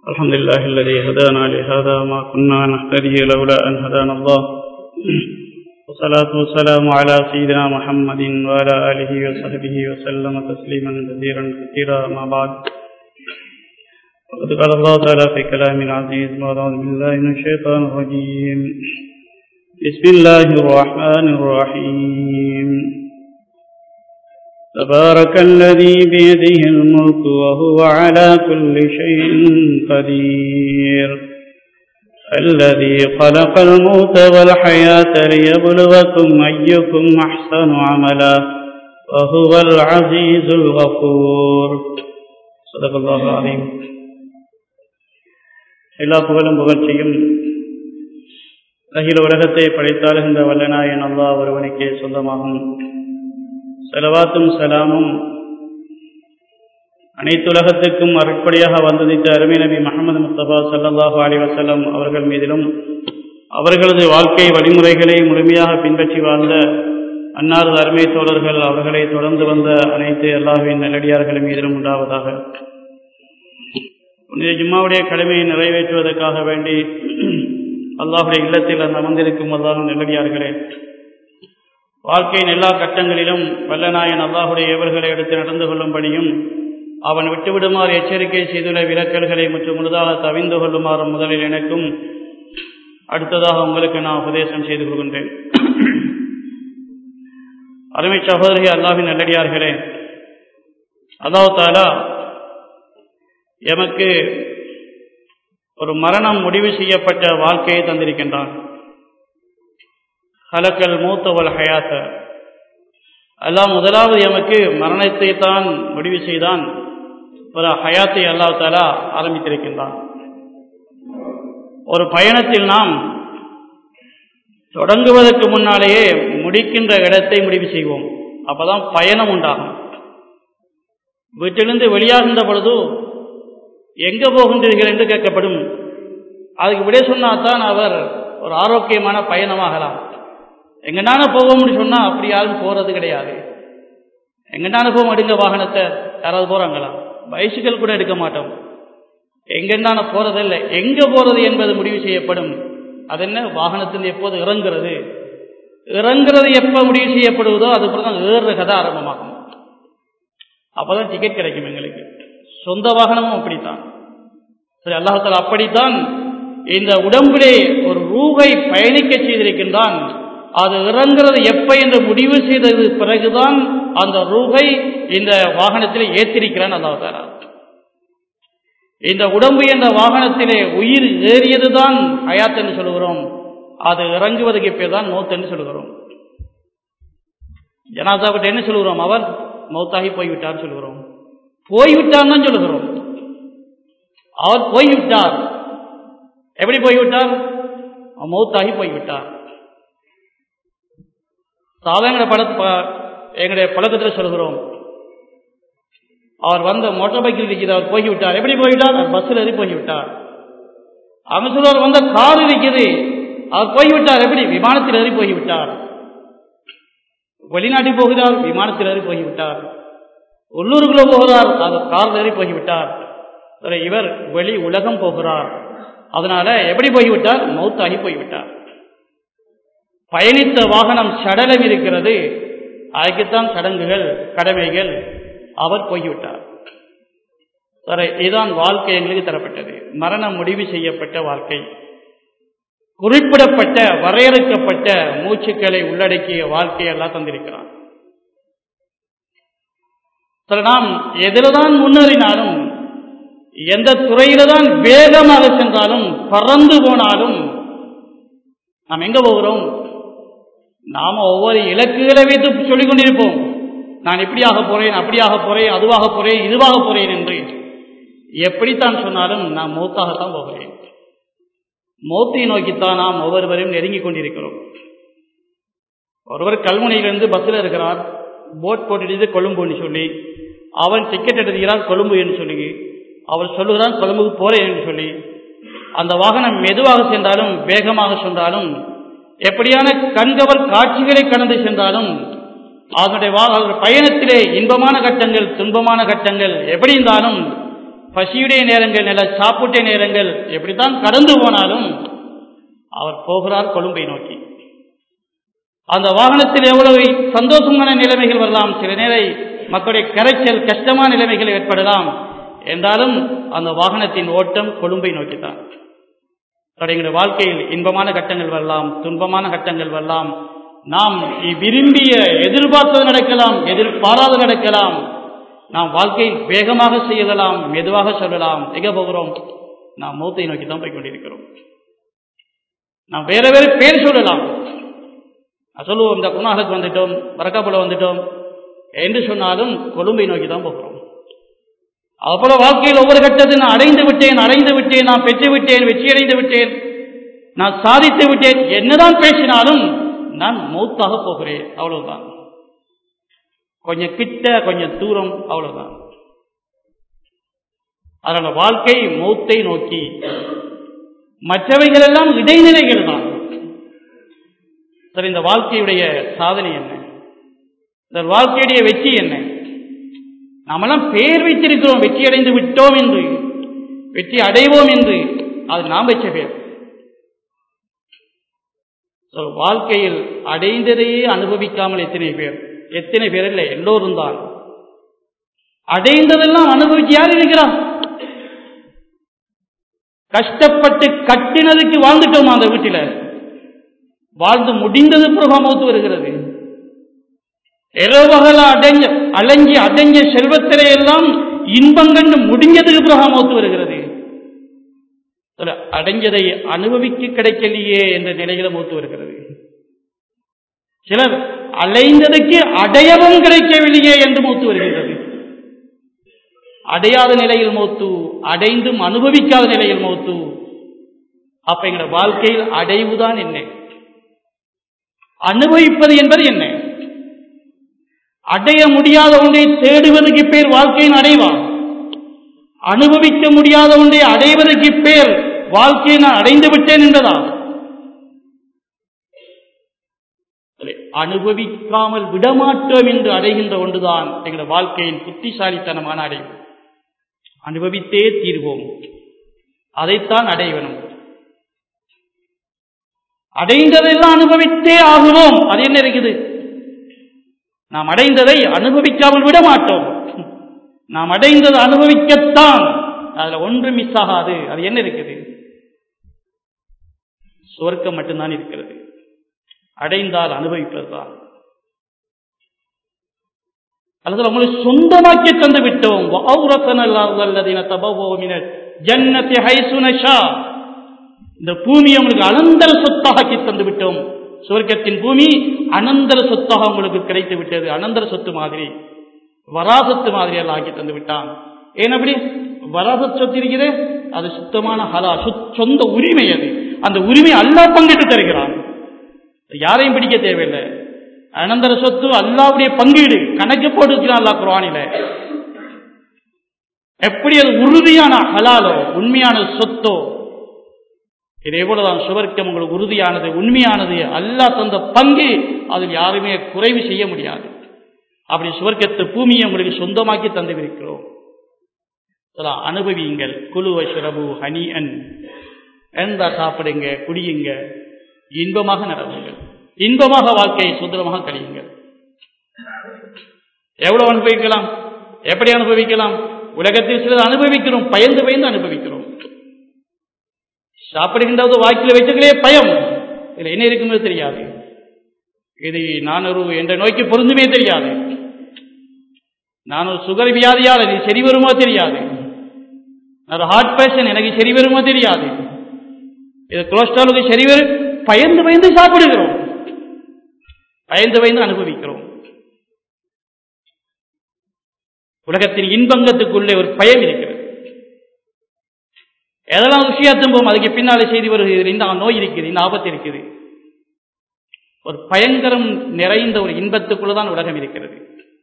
الحمد لله الذي هدانا لهذا وما كنا نهتدي لولا أن هدانا الله والصلاة والسلام على سيدنا محمد وعلى آله وصحبه وسلم تسليما كثيرا كثيرا ما بعد وقد قال الله تعالى في كلام العزيز وأعوذ بالله من الشيطان الرجيم بسم الله الرحمن الرحيم تبارك الذي بيده الملك وهو على كل شيء قدير الذي خلق الموت والحياة ليبلغكم أيكم أحسن عملا وهو العزيز الغفور صدق الله العظيم எல்லா புகழும் புகழ்ச்சியும் அகில உலகத்தை படைத்தாளுகின்ற வல்லனாயன் அல்லா ஒருவனுக்கே சொந்தமாகும் செலவாத்தும் சலாமும் அனைத்துலகத்துக்கும் அருட்படியாக வந்ததித்த அருமை நபி முகமது முஸ்தபா சல்லாஹூ அலி வசல்லம் அவர்கள் மீதிலும் அவர்களது வாழ்க்கை வழிமுறைகளை முழுமையாக பின்பற்றி வாழ்ந்த அன்னாரது அருமை தோழர்கள் அவர்களை தொடர்ந்து வந்த அனைத்து அல்லாஹுவின் நல்லடியார்கள் மீதிலும் உண்டாவதாக புனித ஜும்மாவுடைய கடமையை நிறைவேற்றுவதற்காக வேண்டி அல்லாஹுடைய இல்லத்தில் அந்த அமர்ந்திருக்கும் அல்லாஹும் நல்லடியார்களே வாழ்க்கையின் எல்லா கட்டங்களிலும் வல்லநாயன் அல்லாஹுடைய ஏவல்களை எடுத்து நடந்து கொள்ளும்படியும் அவன் விட்டுவிடுமாறு எச்சரிக்கை செய்துள்ள விலக்கல்களை முற்று முழுதாக தவிந்து கொள்ளுமாறு முதலில் எனக்கும் அடுத்ததாக உங்களுக்கு நான் உபதேசம் செய்து கொள்கின்றேன் அருமை சகோதரி அல்லாஹின் நல்லடியார்களே அல்லாஹ் தாலா எமக்கு ஒரு மரணம் முடிவு செய்யப்பட்ட வாழ்க்கையை தந்திருக்கின்றான் ஹலக்கல் மூத்தவல் ஹயாத்த அல்லாஹ் முதலாவது எமக்கு மரணத்தை தான் முடிவு செய்தான் ஒரு ஹயாத்தை அல்லா தாலா ஆரம்பித்திருக்கின்றான் ஒரு பயணத்தில் நாம் தொடங்குவதற்கு முன்னாலேயே முடிக்கின்ற இடத்தை முடிவு செய்வோம் அப்பதான் பயணம் உண்டாகும் வீட்டிலிருந்து வெளியாகின்ற பொழுது எங்க போகின்றீர்கள் என்று கேட்கப்படும் அதுக்கு விட சொன்னாதான் அவர் ஒரு ஆரோக்கியமான பயணமாகலாம் எங்கனான போவோம்னு சொன்னா அப்படி யாரும் போறது கிடையாது எங்கனான போவோம் எடுங்க வாகனத்தை யாராவது போறாங்களா பைசிக்கல் கூட எடுக்க மாட்டோம் எங்கென்னான போறதில்லை எங்க போறது என்பது முடிவு செய்யப்படும் அது என்ன வாகனத்தில் எப்போது இறங்குறது இறங்குறது எப்ப முடிவு செய்யப்படுவதோ அது தான் ஏறுற கதை ஆரம்பமாகும் அப்பதான் டிக்கெட் கிடைக்கும் எங்களுக்கு சொந்த வாகனமும் அப்படித்தான் சரி அல்லாஹால அப்படித்தான் இந்த உடம்பிலே ஒரு ரூகை பயணிக்க செய்திருக்கின்றான் அது இறங்குறது எப்ப என்று முடிவு செய்தது பிறகுதான் அந்த ரூகை இந்த வாகனத்திலே ஏற்றிருக்கிறான் அல்லாஹாலா இந்த உடம்பு என்ற வாகனத்திலே உயிர் ஏறியதுதான் ஹயாத் என்று சொல்கிறோம் அது இறங்குவதற்கு பேர் தான் மௌத் என்று சொல்கிறோம் ஜனாதாவிட்ட என்ன சொல்கிறோம் அவர் மௌத்தாகி போய்விட்டார் சொல்கிறோம் போய்விட்டார் தான் சொல்லுகிறோம் அவர் போய்விட்டார் எப்படி போய்விட்டார் மௌத்தாகி போய்விட்டார் சாதாரண படத்து எங்களுடைய பழக்கத்தில் சொல்கிறோம் அவர் வந்த மோட்டார் பைக்கில் இருக்கிறது அவர் போய்விட்டார் எப்படி போய்விட்டார் அவர் பஸ்ஸில் ஏறி போய்விட்டார் அவங்க சொல்லுவார் வந்த கார் இருக்குது அவர் போய்விட்டார் எப்படி விமானத்தில் ஏறி போய்விட்டார் வெளிநாட்டில் போகிறார் விமானத்தில் ஏறி போய்விட்டார் உள்ளூருக்குள்ள போகிறார் அது கார் ஏறி போய்விட்டார் இவர் வெளி உலகம் போகிறார் அதனால எப்படி போய்விட்டார் மௌத்தாகி போய்விட்டார் பயணித்த வாகனம் சடலம் இருக்கிறது அதுக்குத்தான் சடங்குகள் கடமைகள் அவர் போய்விட்டார் சரி இதுதான் வாழ்க்கை எங்களுக்கு தரப்பட்டது மரணம் முடிவு செய்யப்பட்ட வாழ்க்கை குறிப்பிடப்பட்ட வரையறுக்கப்பட்ட மூச்சுக்களை உள்ளடக்கிய வாழ்க்கையெல்லாம் தந்திருக்கிறான் சில நாம் எதில்தான் முன்னேறினாலும் எந்த துறையில தான் வேகமாக சென்றாலும் பறந்து போனாலும் நாம் எங்க போகிறோம் நாம ஒவ்வொரு இலக்குகளை வைத்து சொல்லிக் கொண்டிருப்போம் நான் இப்படியாக போறேன் அப்படியாக போறேன் அதுவாக போறேன் இதுவாக போறேன் என்று எப்படித்தான் சொன்னாலும் நான் மௌத்தாகத்தான் போகிறேன் மௌத்தை நோக்கித்தான் நாம் ஒவ்வொருவரையும் நெருங்கிக் கொண்டிருக்கிறோம் ஒருவர் கல்முனையிலிருந்து பஸ்ஸில் இருக்கிறார் போட் போட்டுட்டு கொழும்புன்னு சொல்லி அவன் டிக்கெட் எடுத்துக்கிறார் கொழும்பு என்று சொல்லி அவர் சொல்லுகிறான் கொழும்புக்கு போறேன் என்று சொல்லி அந்த வாகனம் மெதுவாக சென்றாலும் வேகமாக சென்றாலும் எப்படியான கண்கவர் காட்சிகளை கடந்து சென்றாலும் அதனுடைய பயணத்திலே இன்பமான கட்டங்கள் துன்பமான கட்டங்கள் எப்படி இருந்தாலும் பசியுடைய நேரங்கள் நல்ல சாப்பிட்ட நேரங்கள் எப்படித்தான் கடந்து போனாலும் அவர் போகிறார் கொழும்பை நோக்கி அந்த வாகனத்தில் எவ்வளவு சந்தோஷமான நிலைமைகள் வரலாம் சில நேர மக்களுடைய கரைச்சல் கஷ்டமான நிலைமைகள் ஏற்படலாம் என்றாலும் அந்த வாகனத்தின் ஓட்டம் கொழும்பை நோக்கித்தான் எங்களுடைய வாழ்க்கையில் இன்பமான கட்டங்கள் வரலாம் துன்பமான கட்டங்கள் வரலாம் நாம் விரும்பிய எதிர்பார்த்தது நடக்கலாம் எதிர்பாராது நடக்கலாம் நாம் வாழ்க்கையில் வேகமாக செய்யலாம் மெதுவாக சொல்லலாம் எங்க போகிறோம் நாம் மூத்தை நோக்கி தான் போய் கொண்டிருக்கிறோம் நாம் வேற வேறு பேர் சொல்லலாம் சொல்லுவோம் இந்த குணாலுக்கு வந்துட்டோம் வரக்காப்புல வந்துட்டோம் என்று சொன்னாலும் கொழும்பை நோக்கி தான் போகிறோம் அதுபோல வாழ்க்கையில் ஒவ்வொரு கட்டத்தில் நான் அடைந்து விட்டேன் அடைந்து விட்டேன் நான் பெற்று விட்டேன் வெற்றி அடைந்து விட்டேன் நான் சாதித்து விட்டேன் என்னதான் பேசினாலும் நான் மௌத்தாக போகிறேன் அவ்வளவுதான் கொஞ்சம் கிட்ட கொஞ்சம் தூரம் அவ்வளவுதான் அதனால வாழ்க்கை மௌத்தை நோக்கி மற்றவைகள் எல்லாம் இடைநிலைகள் தான் சரி இந்த வாழ்க்கையுடைய சாதனை என்ன இந்த வாழ்க்கையுடைய வெற்றி என்ன நாமெல்லாம் பேர் வைத்திருக்கிறோம் வெற்றி அடைந்து விட்டோம் என்று வெற்றி அடைவோம் என்று அது நாம் வச்ச பேர் வாழ்க்கையில் அடைந்ததையே அனுபவிக்காமல் எத்தனை பேர் எத்தனை பேர் இல்லை எல்லோரும் தான் அடைந்ததெல்லாம் அனுபவிச்சு யார் இருக்கிறான் கஷ்டப்பட்டு கட்டினதுக்கு வாழ்ந்துட்டோம் அந்த வீட்டில் வாழ்ந்து முடிந்தது பிரபமௌத்து வருகிறது இரவகல அடைஞ்ச அலைஞ்சி அடைஞ்ச செல்வத்திலே எல்லாம் இன்பங்கண்டு முடிஞ்சதுக்கு பிரகாமௌத்து வருகிறது அடைஞ்சதை அனுபவிக்க கிடைக்கலையே என்ற நிலையில மூத்து வருகிறது சிலர் அலைந்ததுக்கு அடையவும் கிடைக்கவில்லையே என்று மூத்து வருகிறது அடையாத நிலையில் மூத்து அடைந்தும் அனுபவிக்காத நிலையில் மூத்து அப்ப எங்களோட வாழ்க்கையில் அடைவுதான் என்ன அனுபவிப்பது என்பது என்ன அடைய முடியாத ஒன்றை தேடுவதற்கு பேர் வாழ்க்கையின் அடைவா அனுபவிக்க முடியாத ஒன்றை அடைவதற்கு பேர் வாழ்க்கையை நான் அடைந்து விட்டேன் என்பதா அனுபவிக்காமல் விடமாட்டோம் என்று அடைகின்ற ஒன்றுதான் எங்களுடைய வாழ்க்கையின் புத்திசாலித்தனமான அடைவு அனுபவித்தே தீர்வோம் அதைத்தான் அடைவனும் அடைந்ததெல்லாம் அனுபவித்தே ஆகுவோம் அது என்ன இருக்குது நாம் அடைந்ததை அனுபவிக்காமல் விட மாட்டோம் நாம் அடைந்தது அனுபவிக்கத்தான் அதுல ஒன்று மிஸ் ஆகாது அது என்ன இருக்குது சுவர்க்கம் மட்டும்தான் இருக்கிறது அடைந்தால் அனுபவிப்பது தான் அல்லது நம்மளை சொந்தமாக்கி தந்து விட்டோம் ஜன்னத்தை ஹைசுனஷா இந்த பூமியை உங்களுக்கு அனந்தர சொத்தாக்கி தந்து விட்டோம் சுவர்க்கத்தின் பூமி அனந்தர சொத்தாக உங்களுக்கு கிடைத்து விட்டது அனந்தர சொத்து மாதிரி வராசத்து மாதிரி எல்லாம் ஆக்கி தந்து விட்டான் ஏன் அப்படி வராசத் சொத்து இருக்குது அது சுத்தமான ஹலா சொந்த உரிமை அது அந்த உரிமை அல்லா பங்கிட்டு தருகிறான் யாரையும் பிடிக்க தேவையில்லை அனந்தர சொத்து அல்லாவுடைய பங்கீடு கணக்கு போட்டுக்கிறான் அல்லா குரானில எப்படி அது உறுதியான ஹலாலோ உண்மையான சொத்தோ இதே போலதான் சுவர்க்கம் உங்களுக்கு உறுதியானது உண்மையானது அல்லா தந்த பங்கு அதில் யாருமே குறைவு செய்ய முடியாது அப்படி சுவர்க்கத்து பூமியை உங்களுக்கு சொந்தமாக்கி தந்துவிருக்கிறோம் அனுபவியுங்கள் குழுவ சுரபு ஹனி அன் எந்த சாப்பிடுங்க குடியுங்க இன்பமாக நடவுங்கள் இன்பமாக வாழ்க்கையை சுதந்திரமாக கழியுங்கள் எவ்வளவு அனுபவிக்கலாம் எப்படி அனுபவிக்கலாம் உலகத்தில் சிலர் அனுபவிக்கிறோம் பயந்து பயந்து அனுபவிக்கிறோம் சாப்பிடுகின்றது வாய்க்கில் வைத்துக்கிறே பயம் இதுல என்ன இருக்குமே தெரியாது இது நான் ஒரு என்ற நோய்க்கு பொருந்துமே தெரியாது நான் ஒரு சுகர் வியாதியால் இது சரி வருமோ தெரியாது நான் ஒரு ஹார்ட் பேஷன் எனக்கு சரி வருமோ தெரியாது இது கொலஸ்ட்ராலுக்கு சரி வரும் பயந்து பயந்து சாப்பிடுகிறோம் பயந்து பயந்து அனுபவிக்கிறோம் உலகத்தின் இன்பங்கத்துக்குள்ளே ஒரு பயம் இருக்கிறது எதெல்லாம் ருசியா திரும்பவும் அதுக்கு பின்னாலே செய்தி வருகிறது இந்த நோய் இருக்குது இந்த ஆபத்து இருக்குது ஒரு பயங்கரம் நிறைந்த ஒரு இன்பத்துக்குள்ளதான் உலகம் இருக்கிறது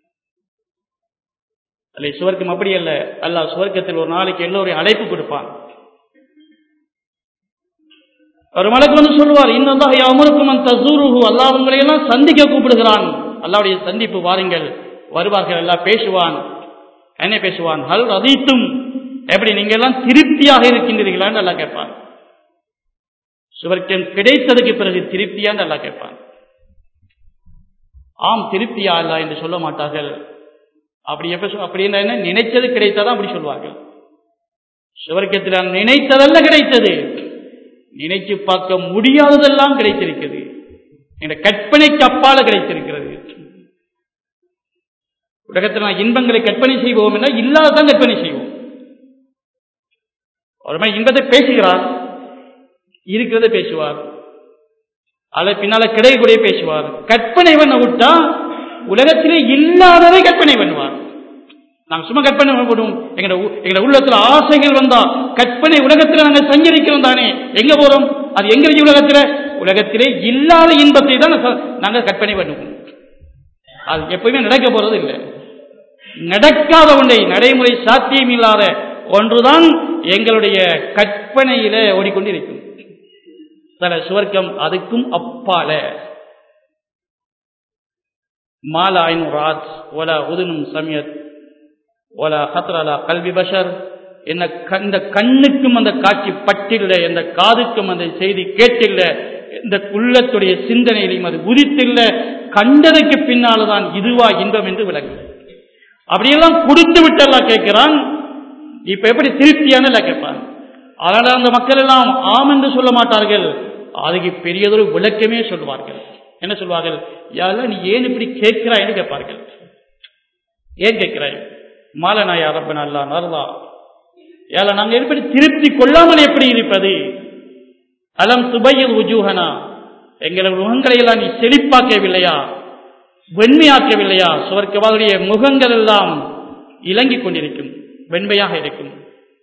அல்ல சுவர்க்கம் அப்படி அல்ல அல்ல சுவர்க்கத்தில் ஒரு நாளைக்கு எல்லோரையும் அழைப்பு கொடுப்பான் ஒரு மலைக்கு வந்து சொல்லுவார் இன்னும் அமருக்கும் அந்த தசூருகு அல்லா உங்களையெல்லாம் சந்திக்க கூப்பிடுகிறான் அல்லாவுடைய சந்திப்பு வாருங்கள் வருவார்கள் எல்லாம் பேசுவான் என்ன பேசுவான் ஹல் ரதித்தும் எப்படி நீங்க எல்லாம் திருப்தியாக இருக்கின்றீர்களான்னு நல்லா கேட்பான் சுவர்க்கம் கிடைத்ததுக்கு பிறகு திருப்தியான்னு நல்லா கேட்பான் ஆம் திருப்தியா அல்ல என்று சொல்ல மாட்டார்கள் அப்படி எப்ப சொ- அப்படி என்ன நினைத்தது கிடைத்ததான் அப்படி சொல்வார்கள் சுவர்க்கத்தில் நான் நினைத்ததல்ல கிடைத்தது நினைச்சு பார்க்க முடியாததெல்லாம் கிடைத்திருக்கிறது என்ற கற்பனைக்கு அப்பால கிடைத்திருக்கிறது உலகத்தில் நான் இன்பங்களை கற்பனை செய்வோம் என்றால் இல்லாததான் கற்பனை செய்வோம் ஒரு மாதிரி இன்பத்தை பேசுகிறார் இருக்கிறத பேசுவார் அதை பின்னால கிடைக்கூடிய பேசுவார் கற்பனை பண்ண விட்டா உலகத்திலே இல்லாததை கற்பனை பண்ணுவார் நாங்க சும்மா கற்பனை பண்ணுவோம் எங்க எங்க உள்ளத்துல ஆசைகள் வந்தா கற்பனை உலகத்துல நாங்க சஞ்சரிக்கிறோம் தானே எங்க போறோம் அது எங்க இருக்கு உலகத்துல உலகத்திலே இல்லாத இன்பத்தை தான் நாங்க- நாங்க கற்பனை பண்ணுவோம் அது எப்பவுமே நடக்க போறது இல்லை நடக்காத ஒன்றை நடைமுறை சாத்தியம் இல்லாத ஒன்றுதான் எங்களுடைய கற்பனையில ஓடிக்கொண்டிருக்கும் சில சுவர்க்கம் அதுக்கும் அப்பால மாலா ஐன் ராத் ஒலா உதுனும் சமியத் ஒலா ஹத்ரலா கல்வி பஷர் என்ன கண்ட கண்ணுக்கும் அந்த காட்சி பட்டில்ல எந்த காதுக்கும் அந்த செய்தி கேட்டில்ல இந்த உள்ளத்துடைய சிந்தனையிலையும் அது உதித்தில்ல கண்டதுக்கு பின்னால்தான் இதுவா இன்பம் என்று விளங்கும் அப்படியெல்லாம் கொடுத்து விட்டெல்லாம் கேட்கிறான் இப்ப எப்படி திருப்தியான எல்லாம் கேட்பான் அதனால அந்த மக்கள் எல்லாம் ஆம் என்று சொல்ல மாட்டார்கள் அதுக்கு பெரியதொரு விளக்கமே சொல்வார்கள் என்ன சொல்வார்கள் யாரெல்லாம் நீ ஏன் இப்படி கேட்கிறாய்ன்னு கேட்பார்கள் ஏன் கேட்கிறாய் மாலனா யாரப்பன் அல்லா நர்லா ஏல நாங்கள் எப்படி திருப்தி கொள்ளாமல் எப்படி இருப்பது அலம் சுபையில் உஜூஹனா எங்களது முகங்களை எல்லாம் நீ செழிப்பாக்கவில்லையா வெண்மையாக்கவில்லையா சுவர்க்கவாவுடைய முகங்கள் எல்லாம் இலங்கிக் கொண்டிருக்கும் வெண்மையாக இருக்கும்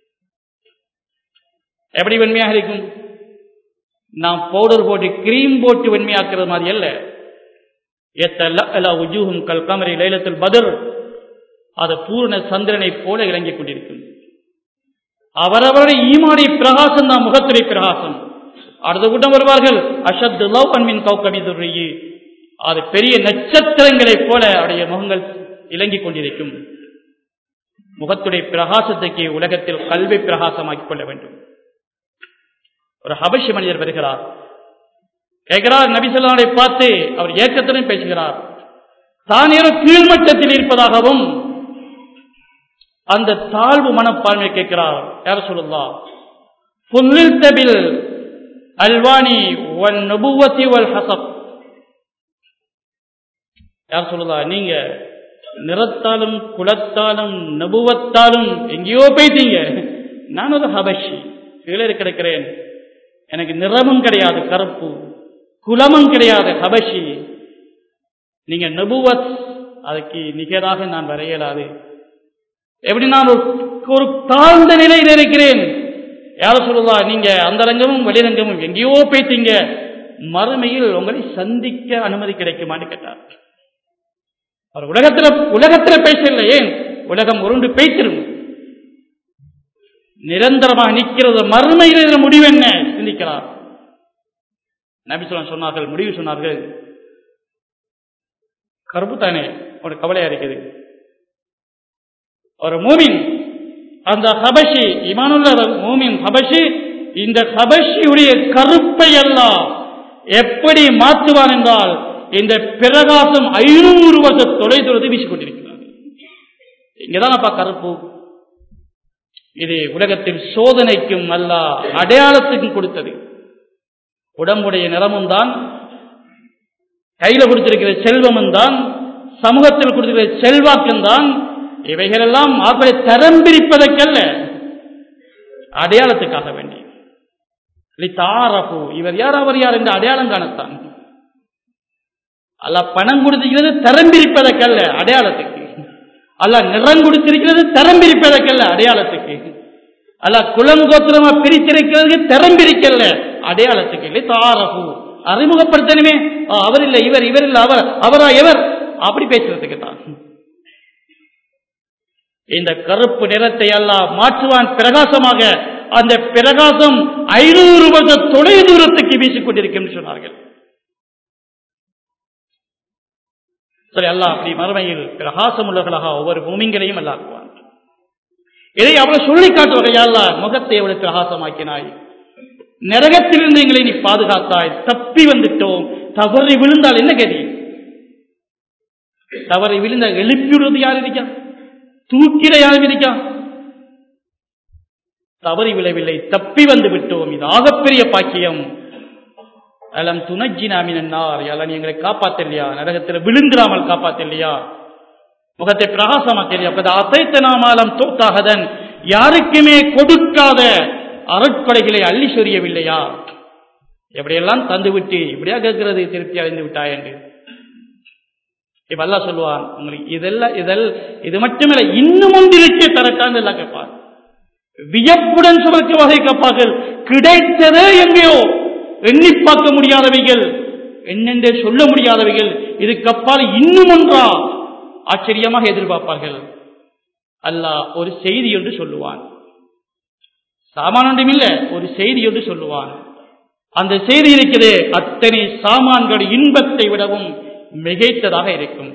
எப்படி வெண்மையாக இருக்கும் நாம் பவுடர் போட்டு கிரீம் போட்டு வெண்மையாக்குறது மாதிரி அல்ல எத்தல்ல உஜூஹும் கல் கமரி லைலத்தில் பதில் அது பூர்ண சந்திரனை போல இறங்கிக் கொண்டிருக்கும் அவரவருடைய ஈமானை பிரகாசம் தான் முகத்துறை பிரகாசம் அடுத்த கூட்டம் வருவார்கள் அஷத் லவ் அன்மின் கௌகமி துர்ரி அது பெரிய நட்சத்திரங்களைப் போல அவருடைய முகங்கள் இலங்கிக் கொண்டிருக்கும் முகத்துடைய பிரகாசத்துக்கு உலகத்தில் கல்வி பிரகாசமாக்கிக் கொள்ள வேண்டும் ஒரு ஹபஷி மனிதர் வருகிறார் கேட்கிறார் நபிசல்லானை பார்த்து அவர் ஏக்கத்துடன் பேசுகிறார் தான் ஏதோ கீழ்மட்டத்தில் இருப்பதாகவும் அந்த தாழ்வு மனப்பான்மை கேட்கிறார் யார சொல்லுல்லா புல்லில் தபில் அல்வானி ஒன் நபுவத்தி வல் ஹசப் யார் சொல்லுதா நீங்க நிறத்தாலும் குலத்தாலும் நபுவத்தாலும் எங்கேயோ போயிட்டீங்க நான் ஒரு ஹபஷி கீழே கிடக்கிறேன் எனக்கு நிறமும் கிடையாது கருப்பு குலமும் கிடையாது ஹபஷி நீங்க நபுவத் அதுக்கு நிகராக நான் வர இயலாது எப்படி நான் ஒரு ஒரு தாழ்ந்த நிலையில் இருக்கிறேன் யார சொல்லுதா நீங்க அந்த ரங்கமும் வெளிரங்கமும் எங்கேயோ போயிட்டீங்க மறுமையில் உங்களை சந்திக்க அனுமதி கிடைக்குமான்னு கேட்டார் அவர் உலகத்துல உலகத்துல பேசல ஏன் உலகம் உருண்டு பேசிடும் நிரந்தரமாக நிற்கிறது மறுமையில் இதுல முடிவு என்ன சிந்திக்கிறார் நபிசுலம் சொன்னார்கள் முடிவு சொன்னார்கள் கருப்பு தானே ஒரு கவலையா இருக்குது ஒரு மூமின் அந்த ஹபஷி இமானுள்ள மூமின் ஹபஷி இந்த ஹபஷியுடைய கருப்பை எல்லாம் எப்படி மாற்றுவான் என்றால் இந்த பிரகாசம் ஐநூறு வருஷ தொலை தூரத்தை வீசிக்கொண்டிருக்கிறார் இங்கதானப்பா கருப்பு இது உலகத்தில் சோதனைக்கும் அல்ல அடையாளத்துக்கும் கொடுத்தது உடம்புடைய நிறமும் தான் கையில கொடுத்திருக்கிற செல்வமும் தான் சமூகத்தில் கொடுத்திருக்கிற செல்வாக்கும் தான் இவைகளெல்லாம் அவர்களை தரம் பிரிப்பதற்கல்ல அடையாளத்துக்காக வேண்டி தாரபு இவர் யார் அவர் யார் என்று அடையாளம் காணத்தான் அல்ல பணம் கொடுத்திருக்கிறது தரம் பிரிப்பதற்கல்ல அடையாளத்துக்கு அல்ல நிறம் கொடுத்திருக்கிறது தரம் பிரிப்பதற்கல்ல அடையாளத்துக்கு அல்ல குலம் கோத்திரமா பிரித்திருக்கிறது தரம் பிரிக்கல்ல அடையாளத்துக்கு இல்லை தாரபு அறிமுகப்படுத்தணுமே அவர் இல்லை இவர் இவர் இல்லை அவர் அவரா எவர் அப்படி பேசுறதுக்கு தான் இந்த கருப்பு நிறத்தை எல்லாம் மாற்றுவான் பிரகாசமாக அந்த பிரகாசம் ஐநூறு வருஷ தொலை தூரத்துக்கு வீசிக்கொண்டிருக்கும் சொன்னார்கள் சரி அல்லாஹ் அப்படி மறுமையில் பிரகாசம் உள்ளவர்களாக ஒவ்வொரு பூமிங்களையும் அல்லாக்குவான் இதை அவளை சொல்லி காட்டுவகையால் முகத்தை அவளுக்கு பிரகாசமாக்கினாய் நரகத்திலிருந்து எங்களை நீ பாதுகாத்தாய் தப்பி வந்துட்டோம் தவறி விழுந்தால் என்ன கதி தவறி விழுந்தால் எழுப்பிவிடுவது யார் இருக்கா தூக்கிட யாரும் இருக்கா தவறி விழவில்லை தப்பி வந்து விட்டோம் இது ஆகப்பெரிய பாக்கியம் அலம் துணஜினாமினார் யாரும் எங்களை காப்பாத்தலையா நரகத்தில் விழுந்திராமல் காப்பாத்தலையா முகத்தை பிரகாசமாக்கலையா அசைத்தனாமாலம் தோத்தாகதன் யாருக்குமே கொடுக்காத அருட்கொடைகளை அள்ளி சொரியவில்லையா எப்படியெல்லாம் தந்து விட்டு இப்படியா கேட்கிறது திருப்தி அடைந்து விட்டாய் என்று இப்ப அல்லா சொல்லுவான் உங்களுக்கு இதெல்லாம் இதெல்லாம் இது மட்டுமில்லை இன்னும் ஒன்றிருக்கே தரக்கான்னு எல்லாம் கேட்பார் வியப்புடன் சுமக்க வகை கப்பார்கள் கிடைத்ததே எங்கேயோ எண்ணி பார்க்க முடியாதவைகள் என்னென்றே சொல்ல முடியாதவைகள் இது கப்பால் இன்னும் ஒன்றா ஆச்சரியமாக எதிர்பார்ப்பார்கள் அல்லாஹ் ஒரு செய்தி என்று சொல்லுவான் சாமான் இல்ல ஒரு செய்தி என்று சொல்லுவான் அந்த செய்தி இருக்கிறது அத்தனை சாமான்கள் இன்பத்தை விடவும் மிகைத்ததாக இருக்கும்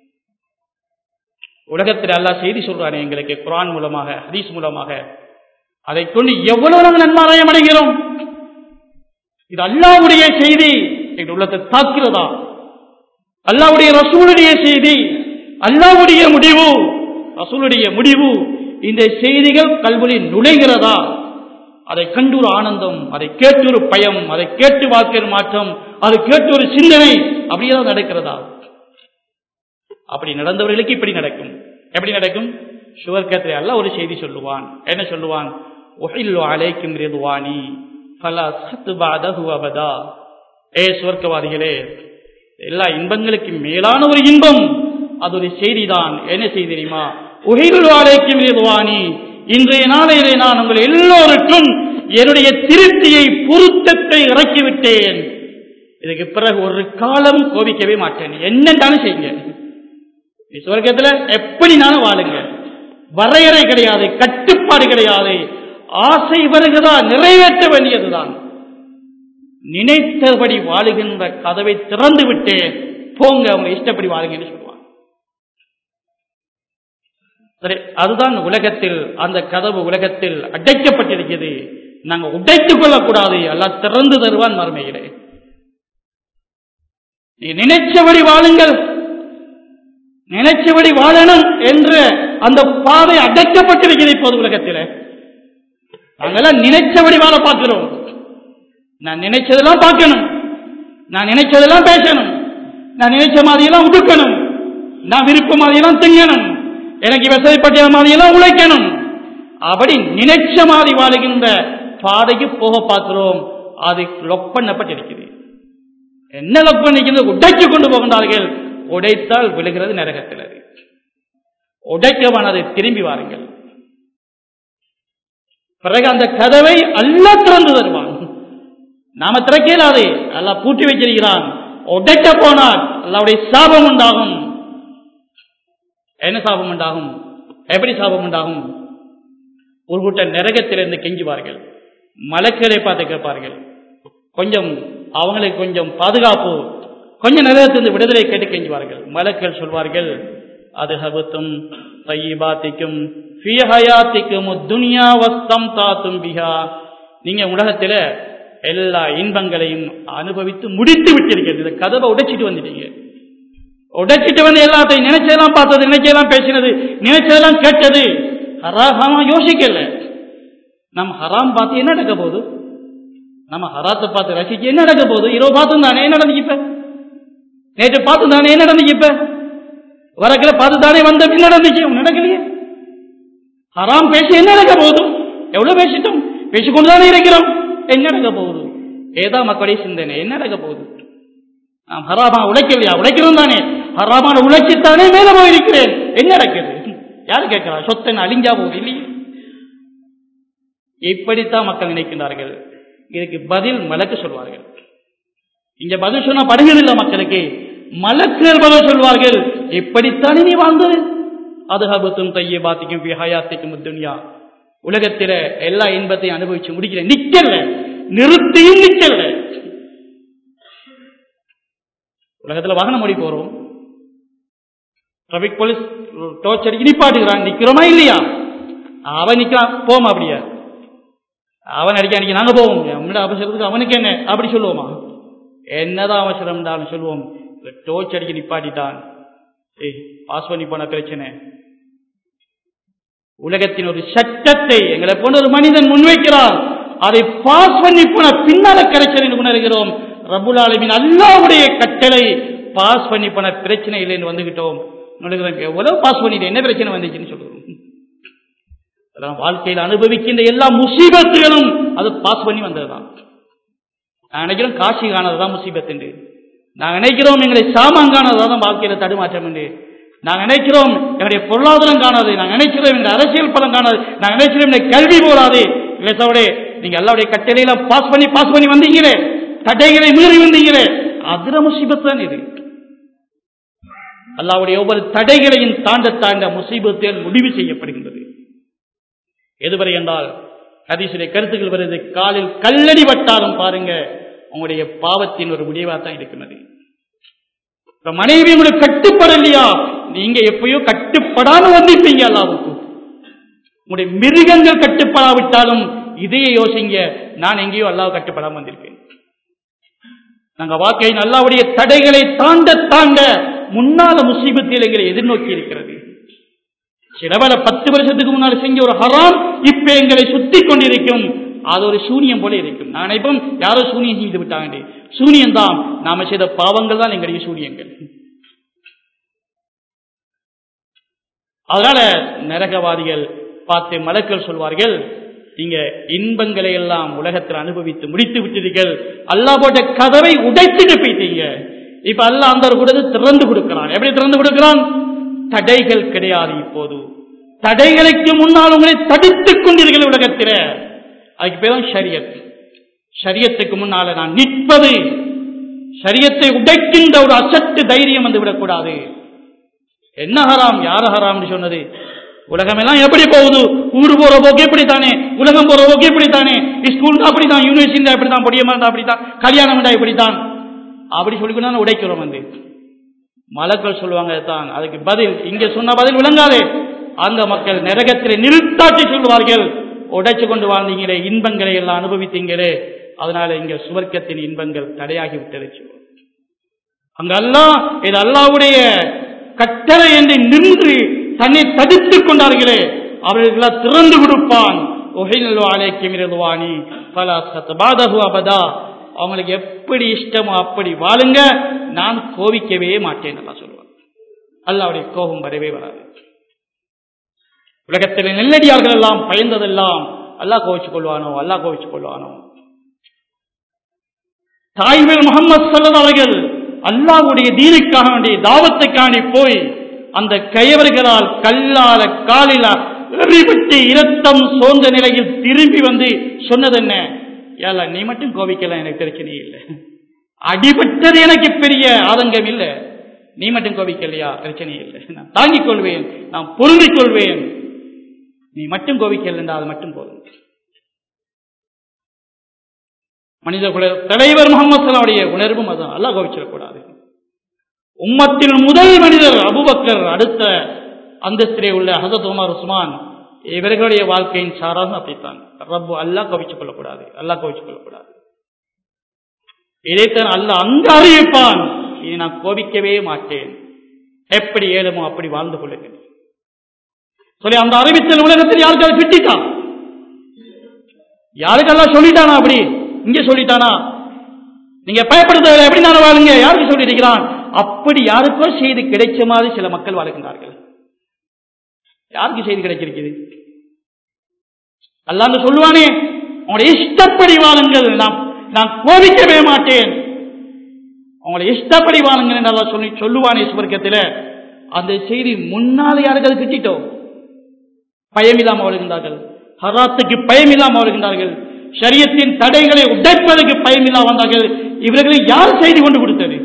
உலகத்தில் அல்லாஹ் செய்தி சொல்றானே எங்களுக்கு குரான் மூலமாக ஹதீஸ் மூலமாக அதை கொண்டு எவ்வளவு நாங்கள் நன்மாராயம் அடைகிறோம் இது அல்லாவுடைய செய்தி எங்கள் உள்ளத்தை தாக்கிறதா அல்லாவுடைய ரசூலுடைய செய்தி அல்லாவுடைய முடிவு ரசூலுடைய முடிவு இந்த செய்திகள் கல்வியில் நுழைகிறதா அதை கண்டு ஒரு ஆனந்தம் அதை கேட்டு ஒரு பயம் அதை கேட்டு வாழ்க்கை மாற்றம் அதை கேட்டு ஒரு சிந்தனை அப்படியே நடக்கிறதா அப்படி நடந்தவர்களுக்கு இப்படி நடக்கும் எப்படி நடக்கும் சுவர்க்கத்தில் அல்ல ஒரு செய்தி சொல்லுவான் என்ன சொல்லுவான் ஒஹில்லு அலைக்கும் ரிதுவானி ஃபலா சத்துபாதஹு அபதா ஏ சுவர்க்கவாதிகளே எல்லா இன்பங்களுக்கு மேலான ஒரு இன்பம் அது ஒரு செய்திதான் என்ன செய்தி தெரியுமா உகில்லு அலைக்கும் ரிதுவானி இன்றைய நாளையிலே நான் உங்கள் எல்லோருக்கும் என்னுடைய திருப்தியை பொருத்தத்தை இறக்கிவிட்டேன் இதுக்கு பிறகு ஒரு காலம் கோபிக்கவே மாட்டேன் என்னட்டாலும் செய்யுங்க சொர்க்கத்துல எப்படி நானும் வாழுங்க வரையறை கிடையாது கட்டுப்பாடு கிடையாது ஆசை வருகிறதா நிறைவேற்ற வேண்டியதுதான் நினைத்தபடி வாழுகின்ற கதவை திறந்து விட்டேன் போங்க அவங்க இஷ்டப்படி வாழுங்கன்னு சொல்லுவாங்க சரி அதுதான் உலகத்தில் அந்த கதவு உலகத்தில் அடைக்கப்பட்டிருக்கிறது நாங்க உடைத்துக் கொள்ளக்கூடாது எல்லாம் திறந்து தருவான் மறுமையிலே நீ நினைச்சபடி வாழுங்கள் நினைச்சபடி வாழணும் என்ற அந்த பாதை அடைக்கப்பட்டிருக்கிறது இப்போது உலகத்தில் நாங்கெல்லாம் நினைச்சபடி வாழ பார்க்கிறோம் நான் நினைச்சதெல்லாம் பார்க்கணும் நான் நினைச்சதெல்லாம் பேசணும் நான் நினைச்ச மாதிரியெல்லாம் உடுக்கணும் நான் விருப்ப மாதிரியெல்லாம் திங்கணும் எனக்கு வசதிப்பட்ட மாதிரியெல்லாம் உழைக்கணும் அப்படி நினைச்ச மாதிரி வாழுகின்ற பாதைக்கு போக பார்க்கிறோம் அது லொக் பண்ணப்பட்டிருக்கிறது என்ன லொக் பண்ணிக்கிறது உடைச்சு கொண்டு போகின்றார்கள் உடைத்தால் விழுகிறது நரகத்தில் அது உடைக்கவானதை திரும்பி வாருங்கள் பிறகு அந்த கதவை அல்ல திறந்து தருவான் நாம திறக்க இயலாது அல்ல பூட்டி வச்சிருக்கிறான் உடைக்க போனால் அல்லாவுடைய சாபம் உண்டாகும் என்ன சாபம் உண்டாகும் எப்படி சாபம் உண்டாகும் ஒரு கூட்ட நரகத்திலிருந்து கெஞ்சுவார்கள் மலக்களை பார்த்து கேட்பார்கள் கொஞ்சம் அவங்களுக்கு கொஞ்சம் பாதுகாப்பு கொஞ்ச நேரத்திலிருந்து விடுதலை கேட்டு கெஞ்சுவார்கள் மலக்கள் சொல்வார்கள் அது ஹபத்தும் தையிபாத்திக்கும் ஃபியஹயாத்திக்கும் துனியா வஸ்தம் தாத்தும் பிஹா நீங்க உலகத்தில் எல்லா இன்பங்களையும் அனுபவித்து முடித்து விட்டிருக்கிறது இந்த கதவை உடைச்சிட்டு வந்துட்டீங்க உடைச்சிட்டு வந்து எல்லாத்தையும் நினைச்சதெல்லாம் பார்த்தது நினைச்சதெல்லாம் பேசினது நினைச்சதெல்லாம் கேட்டது ஹராஹாமா யோசிக்கல நம்ம ஹராம் பார்த்து என்ன நடக்க போகுது நம்ம ஹராத்தை பார்த்து ரசிச்சு என்ன நடக்க போகுது இரவு பார்த்து தானே என்ன நடந்துச்சு இப்ப நேற்று பார்த்து தானே என்ன நடந்துச்சு இப்ப வரக்கில பார்த்து தானே வந்த என்ன நடந்துச்சு நடக்கலையே ஹராம் பேசி என்ன நடக்க போகுது எவ்வளவு பேசிட்டோம் பேசிக்கொண்டு தானே இருக்கிறோம் என்ன நடக்க போகுது ஏதா மக்களுடைய சிந்தனை என்ன நடக்க போகுது நாம் ஹராமா உழைக்கலையா உழைக்கிறோம் தானே ஹராமான உழைச்சித்தானே மேல போயிருக்கிறேன் என்ன நடக்குது யார் கேட்கிறா சொத்தை அழிஞ்சா போகுது இல்லையே இப்படித்தான் மக்கள் நினைக்கின்றார்கள் இதுக்கு பதில் மலக்கு சொல்வார்கள் இங்க பதில் சொன்னா படுகிறதில்லை மக்களுக்கு மலக்குகள் பதில் சொல்வார்கள் இப்படித்தானே நீ வாழ்ந்தது அதுஹபத்தும் தைய பாத்திக்கும் ஹயாத்திக்கும் துன்யா உலகத்தில எல்லா இன்பத்தையும் அனுபவிச்சு முடிக்கல நிக்கல நிறுத்தியும் நிக்கல உலகத்துல வாகனம் ஓடி போறோம் டிராபிக் போலீஸ் டோர்ச் அடிக்கி நிப்பாட்டுகிறான் நிக்கிறோமா இல்லையா அவன் நிற்கிறான் போமா அப்படியா அவன் அடிக்க அடிக்க நாங்க போவோம் நம்மளோட அவசரத்துக்கு அவனுக்கு என்ன அப்படி சொல்லுவோமா என்னதான் அவசரம் இருந்தாலும் சொல்லுவோம் டோர்ச் அடிக்க நிப்பாட்டிட்டான் ஏய் பாஸ் பண்ணி போன பிரச்சனை உலகத்தின் ஒரு சட்டத்தை எங்களை போன்ற ஒரு மனிதன் முன்வைக்கிறார் அதை பாஸ் பண்ணி போன பின்னால கிடைச்சது என்று உணர்கிறோம் ரபுல் ஆலமின் அல்லாவுடைய கட்டளை பாஸ் பண்ணி போன பிரச்சனை இல்லைன்னு வந்துகிட்டோம் உணர்கிறோம் எவ்வளவு பாஸ் பண்ணிட்டு என்ன பிரச்சனை வந்துச்சுன்னு சொல்லுவோம் அதெல்லாம் வாழ்க்கையில் அனுபவிக்கின்ற எல்லா முசீபத்துகளும் அது பாஸ் பண்ணி வந்ததுதான் நான் நினைக்கிறோம் காட்சி காணதுதான் முசீபத் என்று நாங்கள் நினைக்கிறோம் எங்களை சாமான் காணதான் வாழ்க்கையில தடுமாற்றம் என்று நாங்கள் நினைக்கிறோம் எங்களுடைய பொருளாதாரம் காணாது நாங்கள் நினைக்கிறோம் எங்களுடைய அரசியல் பலம் காணாது நாங்கள் நினைக்கிறோம் எங்களுடைய கல்வி போராது இல்லை நீங்க எல்லாருடைய கட்டளையில பாஸ் பண்ணி பாஸ் பண்ணி வந்தீங்களே தடைகளை மீறி வந்தீங்களே அதுல முசீபத் தான் இது அல்லாவுடைய ஒவ்வொரு தடைகளையும் தாண்ட தாண்ட முசீபத்தில் முடிவு செய்யப்படுகின்றது எதுவரை என்றால் ஹதீசுடைய கருத்துக்கள் வருது காலில் கல்லடி பட்டாலும் பாருங்க உங்களுடைய பாவத்தின் ஒரு முடிவா தான் இருக்கிறது இப்ப மனைவி உங்களுக்கு கட்டுப்படலையா நீங்க எப்பயோ கட்டுப்படாம வந்திருப்பீங்க அல்லாவுக்கு உங்களுடைய மிருகங்கள் கட்டுப்படாவிட்டாலும் இதையே யோசிங்க நான் எங்கேயோ அல்லாஹ் கட்டுப்படாம வந்திருக்கேன் நாங்க வாழ்க்கையின் அல்லாவுடைய தடைகளை தாண்ட தாண்ட முன்னால முசீபத்தில் எங்களை எதிர்நோக்கி இருக்கிறது சிலவர பத்து வருஷத்துக்கு முன்னால் செஞ்ச ஒரு ஹராம் இப்ப எங்களை சுத்தி கொண்டிருக்கும் அது ஒரு சூனியம் போல இருக்கும் நான் நினைப்போம் யாரோ சூனியம் செய்து விட்டாங்க சூனியம் தான் நாம செய்த பாவங்கள் தான் எங்களுடைய சூனியங்கள் அதனால நரகவாதிகள் பார்த்து மலக்கள் சொல்வார்கள் நீங்க இன்பங்களை எல்லாம் உலகத்தில் அனுபவித்து முடித்து விட்டீர்கள் அல்லா போட்ட கதவை உடைத்துட்டு போயிட்டீங்க இப்ப அல்ல அந்த கூடது திறந்து கொடுக்கிறான் எப்படி திறந்து கொடுக்கிறான் தடைகள் கிடையாது இப்போது தடைகளுக்கு முன்னால் உங்களை தடுத்துக் கொண்டீர்கள் உலகத்தில் அதுக்கு பேரும் ஷரியத் ஷரியத்துக்கு முன்னால நான் நிற்பது ஷரியத்தை உடைக்கின்ற ஒரு அசட்டு தைரியம் வந்து விடக்கூடாது என்ன ஹராம் யார் ஹராம் சொன்னது உலகம் எல்லாம் எப்படி போகுது ஊர் போற போக்கு எப்படித்தானே உலகம் போற போக்கு எப்படித்தானே ஸ்கூல் அப்படித்தான் யூனிவர்சிட்டி அப்படித்தான் பொடியமா இருந்தா அப்படித்தான் கல்யாணம் இருந்தா இப்படித்தான் அப்படி சொல்லிக்கணும் உடைக்கிறோம் வந்து மலக்கள் சொல்லுவாங்க தான் அதுக்கு பதில் இங்க சொன்ன பதில் விளங்காது அந்த மக்கள் நரகத்தில் நிறுத்தாட்டி சொல்லுவார்கள் உடைச்சு கொண்டு வாழ்ந்தீங்களே இன்பங்களை எல்லாம் அனுபவித்தீங்களே அதனால இங்க சுவர்க்கத்தின் இன்பங்கள் தடையாகி விட்டது அங்க அல்லா இது அல்லாவுடைய கட்டளை என்று நின்று தன்னை தடுத்துக் கொண்டார்களே அவர்களுக்கு திறந்து கொடுப்பான் அவங்களுக்கு எப்படி இஷ்டமோ அப்படி வாழுங்க நான் கோபிக்கவே மாட்டேன் நல்லா சொல்லுவாங்க அல்லாவுடைய கோபம் வரவே வராது உலகத்தில் நெல்லடியார்கள் எல்லாம் பயந்ததெல்லாம் அல்லா கோவிச்சுக் கொள்வானோ அல்லா கோவிச்சுக் கொள்வானோ தாய்கள் முகமது சல்லன் அவர்கள் அல்லாவுடைய தீனுக்காக வேண்டிய தாவத்துக்காண்டி போய் அந்த கயவர்களால் கல்லால காலில எறிவிட்டு இரத்தம் சோர்ந்த நிலையில் திரும்பி வந்து சொன்னது என்ன ஏல நீ மட்டும் கோபிக்கலாம் எனக்கு பிரச்சனை இல்லை அடிபட்டது எனக்கு பெரிய ஆதங்கம் இல்லை நீ மட்டும் கோபிக்கலையா பிரச்சனை இல்லை நான் தாங்கிக் கொள்வேன் நான் பொருந்திக் கொள்வேன் நீ மட்டும் கோபிக்கல அது மட்டும் போதும் மனித குல தலைவர் முகமது சலாவுடைய உணர்வும் அதான் அல்லா கோபிச்சிடக்கூடாது உம்மத்தின் முதல் மனிதர் அபுபக்கர் அடுத்த அந்தஸ்திலே உள்ள ஹசத் உமர் உஸ்மான் இவர்களுடைய வாழ்க்கையின் சாராக அப்படித்தான் ரப்பு அல்லா கவிச்சுக் கொள்ளக்கூடாது அல்லா கவிச்சுக் கொள்ளக்கூடாது இதைத்தான் அல்ல அங்க அறிவிப்பான் இனி நான் கோபிக்கவே மாட்டேன் எப்படி ஏழுமோ அப்படி வாழ்ந்து கொள்ளுங்கள் சொல்லி அந்த அறிவித்தல் உலகத்தில் யாருக்காவது கிட்டிட்டான் யாருக்கெல்லாம் சொல்லிட்டானா அப்படி இங்க சொல்லிட்டானா நீங்க பயப்படுத்த எப்படி நான் வாழுங்க யாருக்கு சொல்லியிருக்கிறான் அப்படி யாருக்கோ செய்தி கிடைச்ச மாதிரி சில மக்கள் வாழ்கின்றார்கள் யாருக்கு செய்தி கிடைச்சிருக்குது அல்லாந்து சொல்லுவானே உங்களுடைய இஷ்டப்படி வாழுங்கள் நான் நான் கோபிக்கவே மாட்டேன் உங்களை இஷ்டப்படி வாழுங்கள் என்று சொல்லி சொல்லுவானே சுவர்க்கத்தில் அந்த செய்தி முன்னால் யாருக்கு கிட்டிட்டோம் பயமில்லாமல் வருகின்றார்கள் ஹராத்துக்கு பயமில்லாமல் வருகின்றார்கள் சரியத்தின் தடைகளை உடைப்பதற்கு பயமில்லாமல் வந்தார்கள் இவர்களை யார் செய்தி கொண்டு கொடுத்தது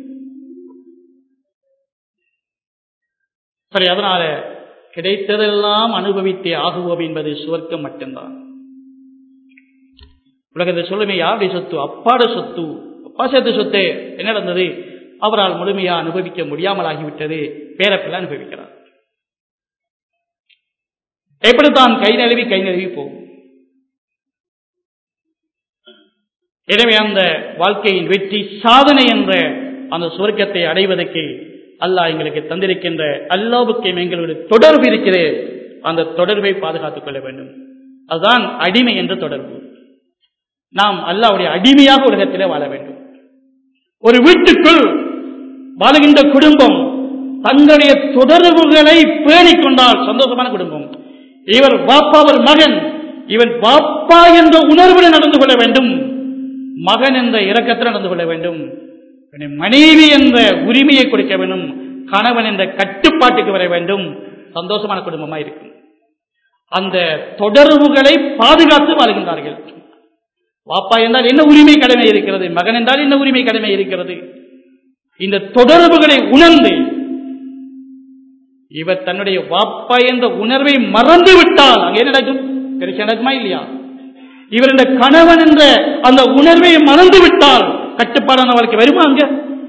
சரி அதனால கிடைத்ததெல்லாம் அனுபவித்தே ஆகுவோம் என்பது சுவர்க்கம் மட்டும்தான் உலகத்தை சொல்லுமே யாருடைய சொத்து அப்பாட சொத்து அப்பா சேர்த்த சொத்து என்ன நடந்தது அவரால் முழுமையா அனுபவிக்க முடியாமல் ஆகிவிட்டது பேரப்பில் அனுபவிக்கிறார் எப்படித்தான் கை நழுவி கை நழுவி போகும் எனவே அந்த வாழ்க்கையின் வெற்றி சாதனை என்ற அந்த சுவர்க்கத்தை அடைவதற்கு அல்லாஹ் எங்களுக்கு தந்திருக்கின்ற அல்லாவுக்கு எங்களுடைய தொடர்பு இருக்கிறது அந்த தொடர்பை பாதுகாத்துக் கொள்ள வேண்டும் அதுதான் அடிமை என்ற தொடர்பு நாம் அல்லாவுடைய அடிமையாக உலகத்திலே வாழ வேண்டும் ஒரு வீட்டுக்குள் வாழுகின்ற குடும்பம் தங்களுடைய தொடர்புகளை பேணிக் கொண்டால் சந்தோஷமான குடும்பம் இவர் பாப்பா ஒரு மகன் இவன் பாப்பா என்ற உணர்வுடன் நடந்து கொள்ள வேண்டும் மகன் என்ற இரக்கத்தில் நடந்து கொள்ள வேண்டும் மனைவி என்ற உரிமையை கொடுக்க வேண்டும் கணவன் என்ற கட்டுப்பாட்டுக்கு வர வேண்டும் சந்தோஷமான குடும்பமா இருக்கும் அந்த தொடர்புகளை பாதுகாத்து வாழ்கின்றார்கள் பாப்பா என்றால் என்ன உரிமை கடமை இருக்கிறது மகன் என்றால் என்ன உரிமை கடமை இருக்கிறது இந்த தொடர்புகளை உணர்ந்து இவர் தன்னுடைய வாப்பா என்ற உணர்வை மறந்து விட்டால் அங்கே என்ன நடக்கும் பெருசு நடக்குமா இல்லையா இவர் இந்த கணவன் என்ற அந்த உணர்வை மறந்து விட்டால் கட்டுப்பாடான வாழ்க்கை வருமா அங்க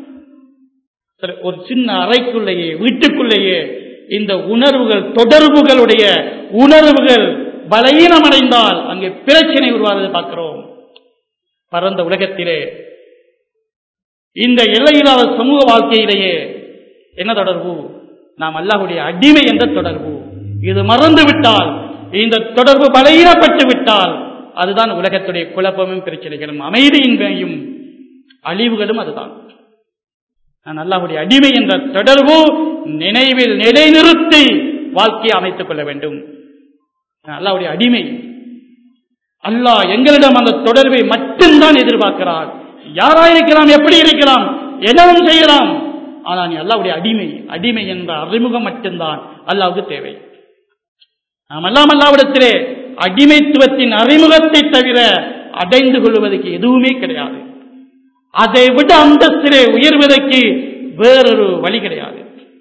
ஒரு சின்ன அறைக்குள்ளேயே வீட்டுக்குள்ளேயே இந்த உணர்வுகள் தொடர்புகளுடைய உணர்வுகள் பலகீனமடைந்தால் அங்கே பிரச்சனை உருவாவதை பார்க்கிறோம் பரந்த உலகத்திலே இந்த எல்லையில்லாத சமூக வாழ்க்கையிலேயே என்ன தொடர்பு நாம் அல்லாஹுடைய அடிமை என்ற தொடர்பு இது மறந்து விட்டால் இந்த தொடர்பு பலகீனப்பட்டு விட்டால் அதுதான் உலகத்துடைய குழப்பமும் பிரச்சனைகளும் அமைதியின்மையும் அழிவுகளும் அதுதான் நான் அல்லாஹுடைய அடிமை என்ற தொடர்பு நினைவில் நிலைநிறுத்தி வாழ்க்கையை அமைத்துக் கொள்ள வேண்டும் அல்லாவுடைய அடிமை அல்லாஹ் எங்களிடம் அந்த தொடர்பை மட்டும்தான் எதிர்பார்க்கிறார் யாரா இருக்கலாம் எப்படி இருக்கலாம் என்னவும் செய்யலாம் ஆனால் நீ அல்லாவுடைய அடிமை அடிமை என்ற அறிமுகம் மட்டும்தான் அல்லாவுக்கு தேவை நாம் எல்லாம் அல்லாவிடத்திலே அடிமைத்துவத்தின் அறிமுகத்தை தவிர அடைந்து கொள்வதற்கு எதுவுமே கிடையாது அதை விட அந்தஸ்திலே உயர்வதற்கு வேறொரு வழி கிடையாது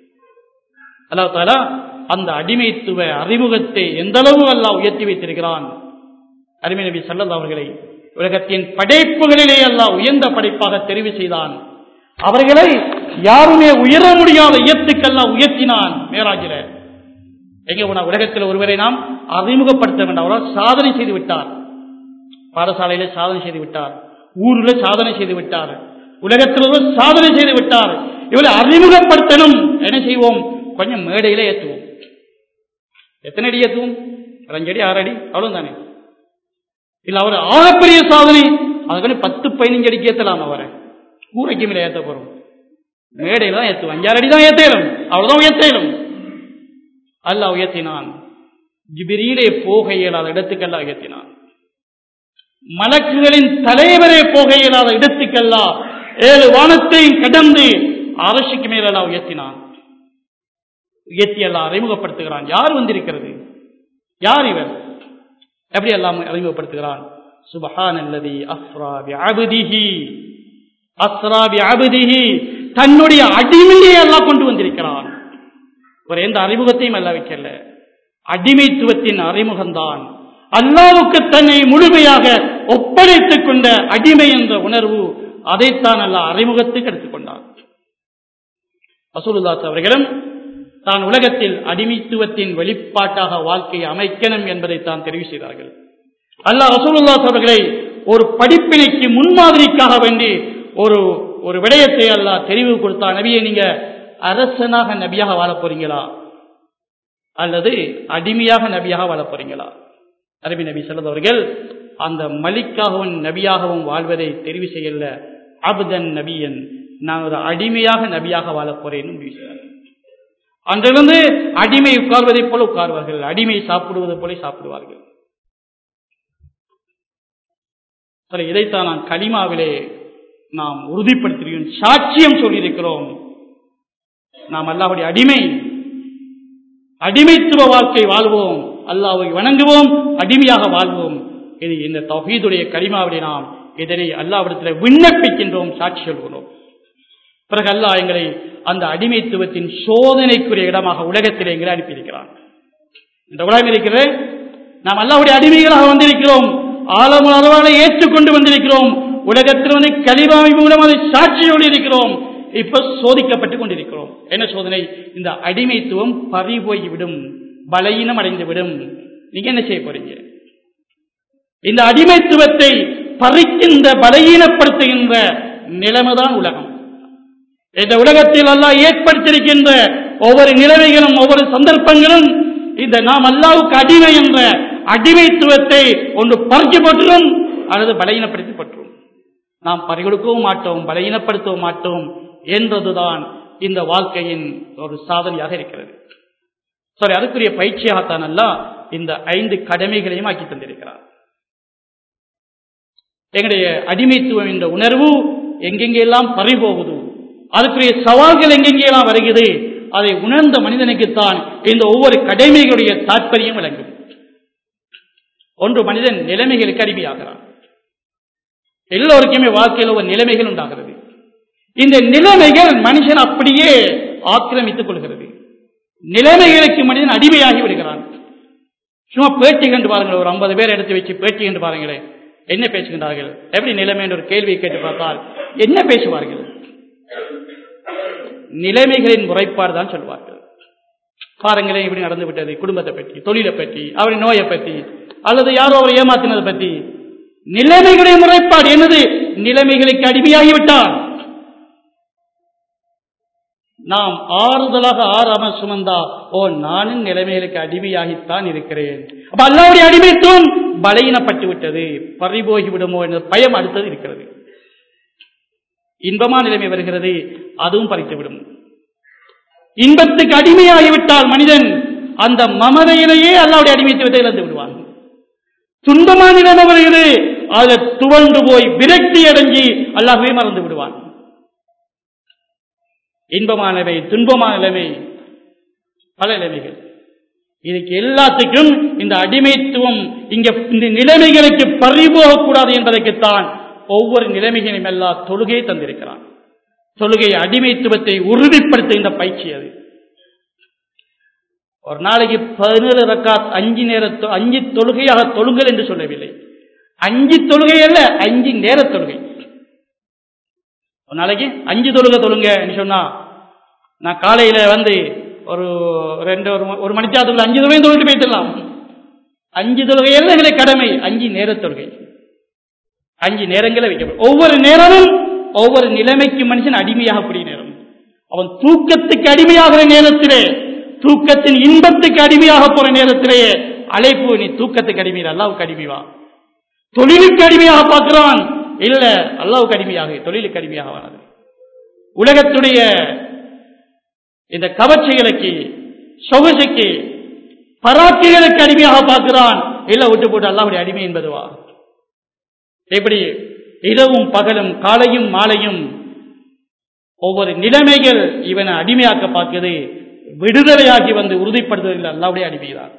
அல்லா தாலா அந்த அடிமைத்துவ அறிமுகத்தை எந்த அளவு அல்லாஹ் உயர்த்தி வைத்திருக்கிறான் அருமை நபி சல்லல்லா அவர்களை உலகத்தின் படைப்புகளிலே அல்லாஹ் உயர்ந்த படைப்பாக தெரிவு செய்தான் அவர்களை யாருமே உயர முடியாத இயத்துக்கெல்லாம் உயர்த்தினான் மேராஜில எங்க போனா உலகத்தில் ஒருவரை நாம் அறிமுகப்படுத்த வேண்டாம் அவரால் சாதனை செய்து விட்டார் பாடசாலையிலே சாதனை செய்து விட்டார் ஊர்ல சாதனை செய்து விட்டார் உலகத்தில் ஒருவர் சாதனை செய்து விட்டார் இவரை அறிமுகப்படுத்தணும் என்ன செய்வோம் கொஞ்சம் மேடையில ஏற்றுவோம் எத்தனை அடி ஏற்றுவோம் அஞ்சு அடி ஆறு அடி அவ்வளவு தானே இல்ல அவர் ஆகப்பெரிய சாதனை அதுக்கு பத்து பதினஞ்சு அடிக்கு ஏற்றலாம் அவரை கூரைக்கு மேல ஏற்ற போறோம் மேடையில தான் ஏற்றுவோம் அஞ்சாறு அடி தான் ஏற்றலும் அவ்வளவுதான் உயர்த்தலும் அல்ல உயர்த்தினான் ஜிபிரியிலே போக இயலாத இடத்துக்கெல்லாம் உயர்த்தினான் மலக்குகளின் தலைவரே போக இயலாத இடத்துக்கெல்லாம் ஏழு வானத்தையும் கடந்து அரசுக்கு மேலெல்லாம் உயர்த்தினான் உயர்த்தி எல்லாம் அறிமுகப்படுத்துகிறான் யார் வந்திருக்கிறது யார் இவர் எப்படி எல்லாம் அறிமுகப்படுத்துகிறான் சுபஹான் அல்லதி அஸ்ராபி அபுதிஹி அஸ்ராபி அபுதிஹி தன்னுடைய அடிமையை எல்லாம் கொண்டு வந்திருக்கிறான் ஒரு எந்த அறிமுகத்தையும் அல்ல வைக்கல அடிமைத்துவத்தின் அறிமுகம்தான் அல்லாவுக்கு தன்னை முழுமையாக ஒப்படைத்துக் கொண்ட அடிமை என்ற உணர்வு அதைத்தான் அல்ல அறிமுகத்துக்கு எடுத்துக்கொண்டார் அசூலுல்லாஸ் அவர்களும் தான் உலகத்தில் அடிமைத்துவத்தின் வெளிப்பாட்டாக வாழ்க்கையை அமைக்கணும் என்பதை தான் தெரிவு செய்தார்கள் அல்லாஹ் ரசூலுல்லாஸ் அவர்களை ஒரு படிப்பினைக்கு முன்மாதிரிக்காக வேண்டி ஒரு ஒரு விடயத்தை அல்லாஹ் தெரிவு கொடுத்தா நபியை நீங்க அரசனாக நபியாக வாழ போறீங்களா அல்லது அடிமையாக நபியாக வாழ போறீங்களா அரபி நபி செல்லதவர்கள் அந்த மலிக்காகவும் நபியாகவும் வாழ்வதை தெரிவு செய்யல அபுதன் நபியன் நான் ஒரு அடிமையாக நபியாக வாழ போறேன்னு முடிவு செய்தார் அன்றிலிருந்து அடிமை உட்கார்வதைப் போல உட்கார்வார்கள் அடிமை சாப்பிடுவதை போல சாப்பிடுவார்கள் சரி இதைத்தான் நான் கலிமாவிலே நாம் உறுதிப்படுத்துகிறோம் சாட்சியம் சொல்லியிருக்கிறோம் நாம் அல்லாவுடைய அடிமை அடிமைத்துவ வாழ்க்கை வாழ்வோம் அல்லாவை வணங்குவோம் அடிமையாக வாழ்வோம் இது இந்த தௌஹீதுடைய கரிமாவிலே நாம் இதனை அல்லாவிடத்தில் விண்ணப்பிக்கின்றோம் சாட்சி சொல்கிறோம் பிறகு அல்லாஹ் எங்களை அந்த அடிமைத்துவத்தின் சோதனைக்குரிய இடமாக உலகத்தில் எங்களை அனுப்பியிருக்கிறான் இந்த உலகம் இருக்கிறது நாம் அல்லாவுடைய அடிமைகளாக வந்திருக்கிறோம் ஆழமுள் அளவான ஏற்றுக்கொண்டு வந்திருக்கிறோம் உலகத்தில் வந்து கலிமாவை மூலம் அதை சாட்சியோடு இருக்கிறோம் இப்ப சோதிக்கப்பட்டுக் கொண்டிருக்கிறோம் என்ன சோதனை இந்த அடிமைத்துவம் பறி போய்விடும் பலகீனம் அடைந்துவிடும் நீங்க என்ன செய்ய போறீங்க இந்த அடிமைத்துவத்தை பறிக்கின்ற பலகீனப்படுத்துகின்ற நிலைமைதான் உலகம் இந்த உலகத்தில் அல்லாஹ் ஏற்படுத்தியிருக்கின்ற ஒவ்வொரு நிலைமைகளும் ஒவ்வொரு சந்தர்ப்பங்களும் இந்த நாம் அல்லாவுக்கு அடிமை என்ற அடிமைத்துவத்தை ஒன்று பறிக்க பற்றும் அல்லது பலகீனப்படுத்தி பற்றும் நாம் பறிகொடுக்கவும் மாட்டோம் பலகீனப்படுத்தவும் மாட்டோம் என்றதுதான் இந்த வாழ்க்கையின் ஒரு சாதனையாக இருக்கிறது சரி அதுக்குரிய பயிற்சியாகத்தான் அல்லாஹ் இந்த ஐந்து கடமைகளையும் ஆக்கி தந்திருக்கிறார் எங்களுடைய அடிமைத்துவம் என்ற உணர்வு எங்கெங்கெல்லாம் பறிபோகுது அதுக்குரிய சவால்கள் எங்கெங்கெல்லாம் வருகிறது அதை உணர்ந்த மனிதனுக்குத்தான் இந்த ஒவ்வொரு கடமைகளுடைய தாற்பயம் விளங்கும் ஒன்று மனிதன் நிலைமைகளுக்கு அடிமையாகிறான் எல்லோருக்குமே வாழ்க்கையில் ஒரு நிலைமைகள் உண்டாகிறது இந்த நிலைமைகள் மனுஷன் அப்படியே ஆக்கிரமித்துக் கொள்கிறது நிலைமைகளுக்கு மனிதன் அடிமையாகி விடுகிறான் சும்மா பேட்டி கண்டு பாருங்கள் ஒரு ஐம்பது பேர் எடுத்து வச்சு பேட்டி கண்டு பாருங்களேன் என்ன பேசுகின்றார்கள் எப்படி நிலைமை என்ற ஒரு கேள்வியை கேட்டு பார்த்தால் என்ன பேசுவார்கள் நிலைமைகளின் முறைப்பாடு தான் சொல்வார்கள் பாருங்களேன் இப்படி நடந்து விட்டது குடும்பத்தை பற்றி தொழிலை பற்றி அவரின் நோயை பற்றி அல்லது யாரோ அவரை ஏமாத்தினதை பற்றி நிலைமைகளின் முறைப்பாடு என்னது நிலைமைகளுக்கு அடிமையாகிவிட்டார் நாம் ஆறுதலாக ஆறாம சுமந்தா ஓ நானும் நிலைமைகளுக்கு அடிமையாகித்தான் இருக்கிறேன் அப்ப அல்லாவுடைய அடிமைத்துவம் பலையினப்பட்டு விட்டது பறிபோகி விடுமோ என்ற பயம் அடுத்தது இருக்கிறது இன்பமான நிலைமை வருகிறது அதுவும் பறித்துவிடும் இன்பத்துக்கு அடிமையாகிவிட்டால் மனிதன் அந்த மமதையிலேயே அல்லாவுடைய அடிமைத்துவத்தை இழந்து விடுவான் துன்பமான நிலைமை வருகிறது அதில் துவண்டு போய் விரக்தி அடைஞ்சி அல்லாஹ்வே மறந்து விடுவான் இன்பமானவை துன்பமான நிலைமை பல நிலைமைகள் இதுக்கு எல்லாத்துக்கும் இந்த அடிமைத்துவம் இங்க இந்த நிலைமைகளுக்கு பறிபோகக்கூடாது என்பதற்குத்தான் ஒவ்வொரு நிலைமைகளையும் எல்லாம் தொழுகையை தந்திருக்கிறான் தொழுகை அடிமைத்துவத்தை உறுதிப்படுத்துகின்ற பயிற்சி அது ஒரு நாளைக்கு பதினேழு ரக்காத் அஞ்சு நேர தொ- அஞ்சு தொழுகையாக தொழுங்கள் என்று சொல்லவில்லை அஞ்சு தொழுகை அல்ல அஞ்சு நேர தொழுகை ஒரு நாளைக்கு அஞ்சு தொழுகை தொழுங்க சொன்னா நான் காலையில வந்து ஒரு ரெண்டு ஒரு ம- ஒரு மணிச்சாத்துக்குள்ள அஞ்சு தொழுகையும் தொழுட்டு போயிட்டுலாம் அஞ்சு தொழுகை எல்லாம் எங்களுக்கு கடமை அஞ்சு நேர தொழுகை அஞ்சு நேரங்களை வைக்கப்படும் ஒவ்வொரு நேரமும் ஒவ்வொரு நிலைமைக்கு மனுஷன் அடிமையாகக்கூடிய நேரம் அவன் தூக்கத்துக்கு அடிமையாகிற நேரத்திலே தூக்கத்தின் இன்பத்துக்கு அடிமையாக போற நேரத்திலேயே அழைப்பு நீ தூக்கத்துக்கு அடிமை அல்லாவுக்கு அடிமைவா தொழிலுக்கு அடிமையாக பார்க்கிறான் இல்ல அல்லாவுக்கு அடிமையாக தொழிலுக்கு அடிமையாக வானது உலகத்துடைய இந்த கவர்ச்சிகளுக்கு சொகுசுக்கு பராட்சிகளுக்கு அடிமையாக பார்க்கிறான் இல்ல விட்டு போட்டு அல்லாவுடைய அடிமை என்பதுவா இப்படி இரவும் பகலும் காலையும் மாலையும் ஒவ்வொரு நிலைமைகள் இவனை அடிமையாக்க பார்க்கிறது விடுதலையாகி வந்து உறுதிப்படுத்துவதில் அல்லாவுடைய அடிமைதான்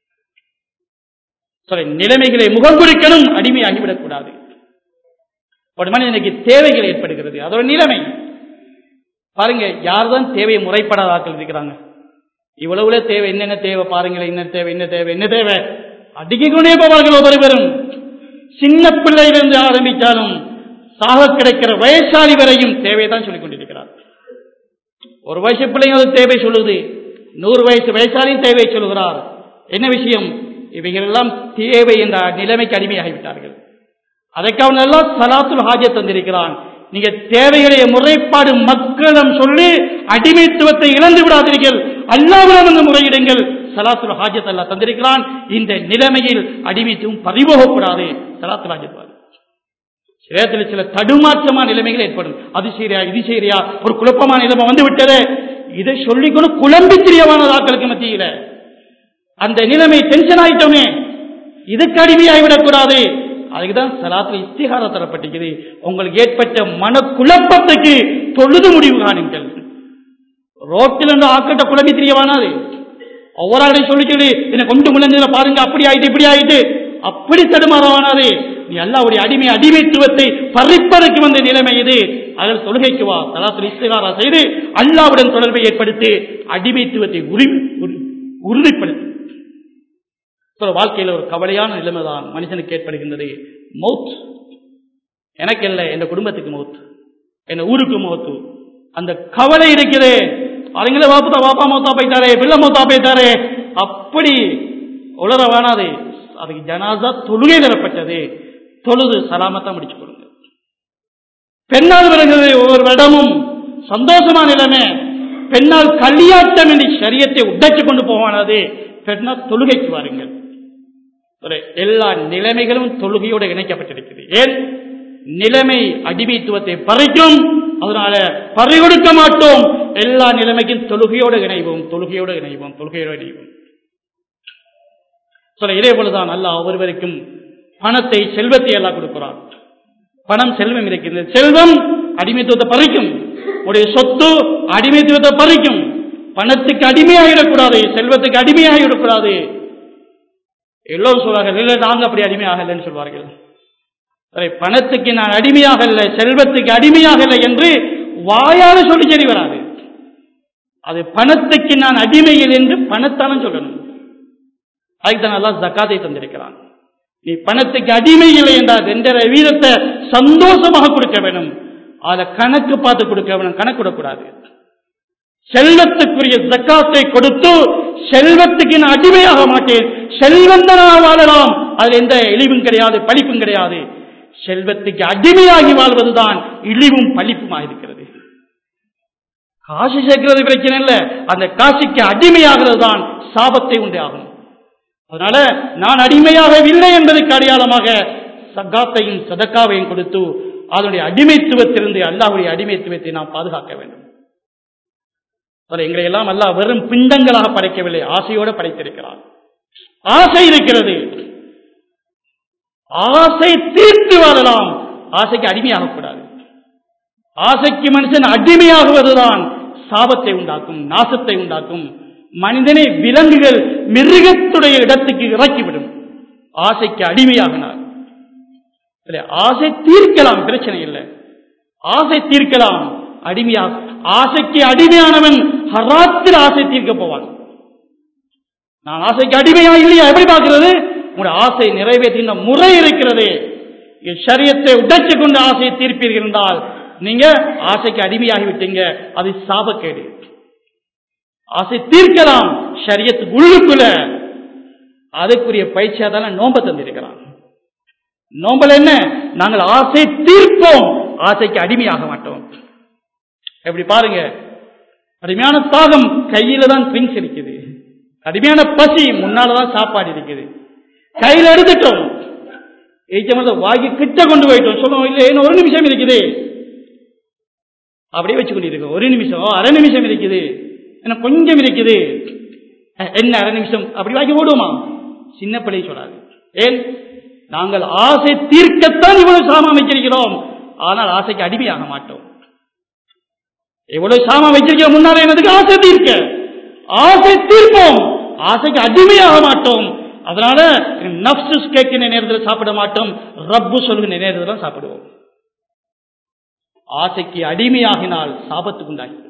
sorry, நிலைமைகளை முகம் குறிக்கணும் அடிமையாகிவிடக்கூடாது ஒரு மனிதனுக்கு தேவைகள் ஏற்படுகிறது அதோட நிலைமை பாருங்க யார்தான் தேவையை முறைப்படாத ஆட்கள் இருக்கிறாங்க இவ்வளவுல தேவை என்னென்ன தேவை பாருங்களேன் என்ன தேவை என்ன தேவை என்ன தேவை அடிக்கொண்டே போவார்கள் ஒவ்வொரு பேரும் சின்ன பிள்ளையிலிருந்து ஆரம்பித்தாலும் சாக கிடைக்கிற வயசாளி வரையும் தேவையை தான் சொல்லிக் கொண்டிருக்கிறார் ஒரு வயசு பிள்ளைங்க அது தேவை சொல்லுது நூறு வயசு வயசாளியும் தேவை சொல்லுகிறார் என்ன விஷயம் இவைகள் எல்லாம் தேவை என்ற நிலைமைக்கு அடிமையாகிவிட்டார்கள் அதற்காக எல்லாம் சலாத்துல் ஹாஜத் தந்திருக்கிறான் நீங்க தேவைகளை முறைப்பாடு மக்களிடம் சொல்லி அடிமைத்துவத்தை இழந்து விடாதீர்கள் அல்லாவிடம் வந்து முறையிடுங்கள் சலாத்துல் ஹாஜத் அல்லா தந்திருக்கிறான் இந்த நிலைமையில் அடிமைத்துவம் பறிபோகக்கூடாது சலாத்துல் ஹாஜத் வாரு. சில நேரத்தில் சில தடுமாற்றமான நிலைமைகள் ஏற்படும் அது சரியா இது சரியா ஒரு குழப்பமான நிலைமை வந்து விட்டது இதை சொல்லிக்கொண்டு குழம்பி தெரியவான ஆட்களுக்கு மத்தியில அந்த நிலைமை டென்ஷன் ஆயிட்டோமே இதுக்கு அடிமையாகிவிடக்கூடாது அதுக்குதான் சலாத்துல இஸ்திகார தரப்பட்டிருக்குது உங்களுக்கு ஏற்பட்ட மனக்குழப்பத்துக்கு தொழுது முடிவு காணுங்கள் ரோட்டில் இருந்து ஆக்கட்ட குழம்பி தெரியவானாது ஒவ்வொரு ஆளையும் சொல்லி சொல்லி என்னை கொண்டு முழந்ததுல பாருங்க அப்படி ஆயிட்டு இப்படி ஆயிட்டு அப்படி தடுமாறவானாது நீ அல்லாவுடைய அடிமை அடிமைத்துவத்தை பறிப்பதற்கு வந்த நிலைமை இது அதில் தொழுகைக்கு வா சலாத்துல இஸ்திகாரா செய்து அல்லாவுடன் தொடர்பை ஏற்படுத்தி அடிமைத்துவத்தை உரி- உரி- உறுதிப்படுத்து ஒரு வாழ்க்கையில் ஒரு கவலையான நிலைமை தான் மனுஷனுக்கு ஏற்படுகின்றது மௌத் எனக்கு இல்லை என் குடும்பத்துக்கு மௌத் என் ஊருக்கு மௌத்து அந்த கவலை இருக்குது அவங்களே வாப்பா வாப்பா மௌத்தா போயிட்டாரே பிள்ளை மௌத்தா போயிட்டாரே அப்படி உளர வேணாது அதுக்கு ஜனாசா தொழுகை தரப்பட்டது தொழுது சலாமத்தா முடிச்சு கொடுங்க பெண்ணால் வருகிறது ஒவ்வொரு இடமும் சந்தோஷமான நிலைமை பெண்ணால் களியாட்டம் என்று சரியத்தை உடைச்சு கொண்டு போவானது பெண்ணால் தொழுகைக்கு வாருங்கள் ஒரு எல்லா நிலைமைகளும் தொழுகையோடு இணைக்கப்பட்டிருக்கிறது ஏன் நிலைமை அடிமைத்துவத்தை பறிக்கும் அதனால பறிகொடுக்க மாட்டோம் எல்லா நிலைமைக்கும் தொழுகையோடு இணைவோம் தொழுகையோடு இணைவோம் தொழுகையோடு இணைவோம் சொல்ல இதே போலதான் அல்லாஹ் ஒருவருக்கும் பணத்தை செல்வத்தை எல்லாம் கொடுக்கிறான் பணம் செல்வம் இருக்கிறது செல்வம் அடிமைத்துவத்தை பறிக்கும் உடைய சொத்து அடிமைத்துவத்தை பறிக்கும் பணத்துக்கு அடிமையாகிடக்கூடாது செல்வத்துக்கு அடிமையாகிடக்கூடாது எல்லோரும் சொல்வார்கள் இல்லை நாங்க அப்படி அடிமையாகலைன்னு சொல்வார்கள் சரி, பணத்துக்கு நான் அடிமையாகல செல்வத்துக்கு அடிமையாகல என்று வாயால சொல்லி சரி வராது அது பணத்துக்கு நான் அடிமையில் என்று பணத்தாலும் சொல்லணும் அதுக்கு தான் நல்லா ஜக்காத்தை தந்திருக்கிறான் நீ பணத்துக்கு அடிமை இல்லை என்றால் ரெண்டரை வீதத்தை சந்தோஷமாக கொடுக்க வேணும் அதை கணக்கு பார்த்து கொடுக்க வேணும் கணக்கு விடக்கூடாது செல்வத்துக்குரிய ஜக்காத்தை கொடுத்து செல்வத்துக்கு நான் அடிமையாக மாட்டேன் செல்வந்தனாக வாழலாம் அதில் எந்த இழிவும் கிடையாது பழிப்பும் கிடையாது செல்வத்துக்கு அடிமையாகி வாழ்வதுதான் இழிவும் பழிப்புமாக இருக்கிறது காசு சேர்க்கிறது பிரச்சனை இல்ல அந்த காசுக்கு அடிமையாகிறது தான் சாபத்தை உண்டாகும் அதனால நான் அடிமையாகவில்லை என்பதற்கு அடையாளமாக சக்காத்தையும் சதக்காவையும் கொடுத்து அதனுடைய அடிமைத்துவத்திலிருந்து அல்லாஹ்வுடைய அடிமைத்துவத்தை நாம் பாதுகாக்க வேண்டும் அதில் எங்களை எல்லாம் அல்லாஹ் வெறும் பிண்டங்களாக படைக்கவில்லை ஆசையோடு படைத்திருக்கிறான் ஆசை இருக்கிறது ஆசை தீர்த்து வாழலாம் ஆசைக்கு அடிமையாகக்கூடாது ஆசைக்கு மனுஷன் அடிமையாகுவதுதான் சாபத்தை உண்டாக்கும் நாசத்தை உண்டாக்கும் மனிதனை விலங்குகள் மிருகத்துடைய இடத்துக்கு இறக்கிவிடும் ஆசைக்கு அடிமையாகினார் இல்ல, ஆசை தீர்க்கலாம் பிரச்சனை இல்லை ஆசை தீர்க்கலாம் அடிமையா ஆசைக்கு அடிமையானவன் ஹராத்தில் ஆசை தீர்க்க போவான் நான் ஆசைக்கு அடிமையா இல்லையா எப்படி பார்க்கிறது உங்களுடைய ஆசை நிறைவேற்றின முறை இருக்கிறது சரியத்தை உடைச்சு கொண்டு ஆசையை தீர்ப்பீர்கள் என்றால் நீங்க ஆசைக்கு அடிமையாகி விட்டீங்க அது சாபக்கேடு ஆசை தீர்க்கலாம் சரியத்துக்கு உள்ளுக்குள்ள அதுக்குரிய பயிற்சியா தானே நோம்ப தந்திருக்கிறான் நோம்பல் என்ன நாங்கள் ஆசை தீர்ப்போம் ஆசைக்கு அடிமையாக மாட்டோம் எப்படி பாருங்க கடுமையான தாகம் கையில தான் ட்ரிங்க்ஸ் இருக்குது கடுமையான பசி முன்னாலதான் சாப்பாடு இருக்குது கையில எடுத்துட்டோம் ஏச்சமத வாங்கி கிட்ட கொண்டு போயிட்டோம் சொல்லுவோம் இல்லை இன்னும் ஒரு நிமிஷம் இருக்குது அப்படியே வச்சு கொண்டிருக்கோம் ஒரு நிமிஷம் அரை நிமிஷம் இருக்குது என்ன கொஞ்சம் இருக்குது அஹ், என்ன அரை நிமிஷம் அப்படி வாங்கி ஓடுவோமா சின்ன பிள்ளை சொல்லாது ஏன் நாங்கள் ஆசை தீர்க்கத்தான் இவ்வளவு சாமான் வச்சிருக்கிறோம் ஆனால் ஆசைக்கு அடிமையாக மாட்டோம் எவ்வளவு சாமான் வச்சிருக்க முன்னாலே என்னதுக்கு ஆசை தீர்க்க ஆசை தீர்ப்போம் ஆசைக்கு அடிமையாக மாட்டோம் அதனால நப்சு கேட்கிற நேரத்தில் சாப்பிட மாட்டோம் ரப்பு சொல்கிற நேரத்தில் தான் சாப்பிடுவோம் ஆசைக்கு அடிமையாகினால் சாபத்துக்கு உண்டாகிடுவான்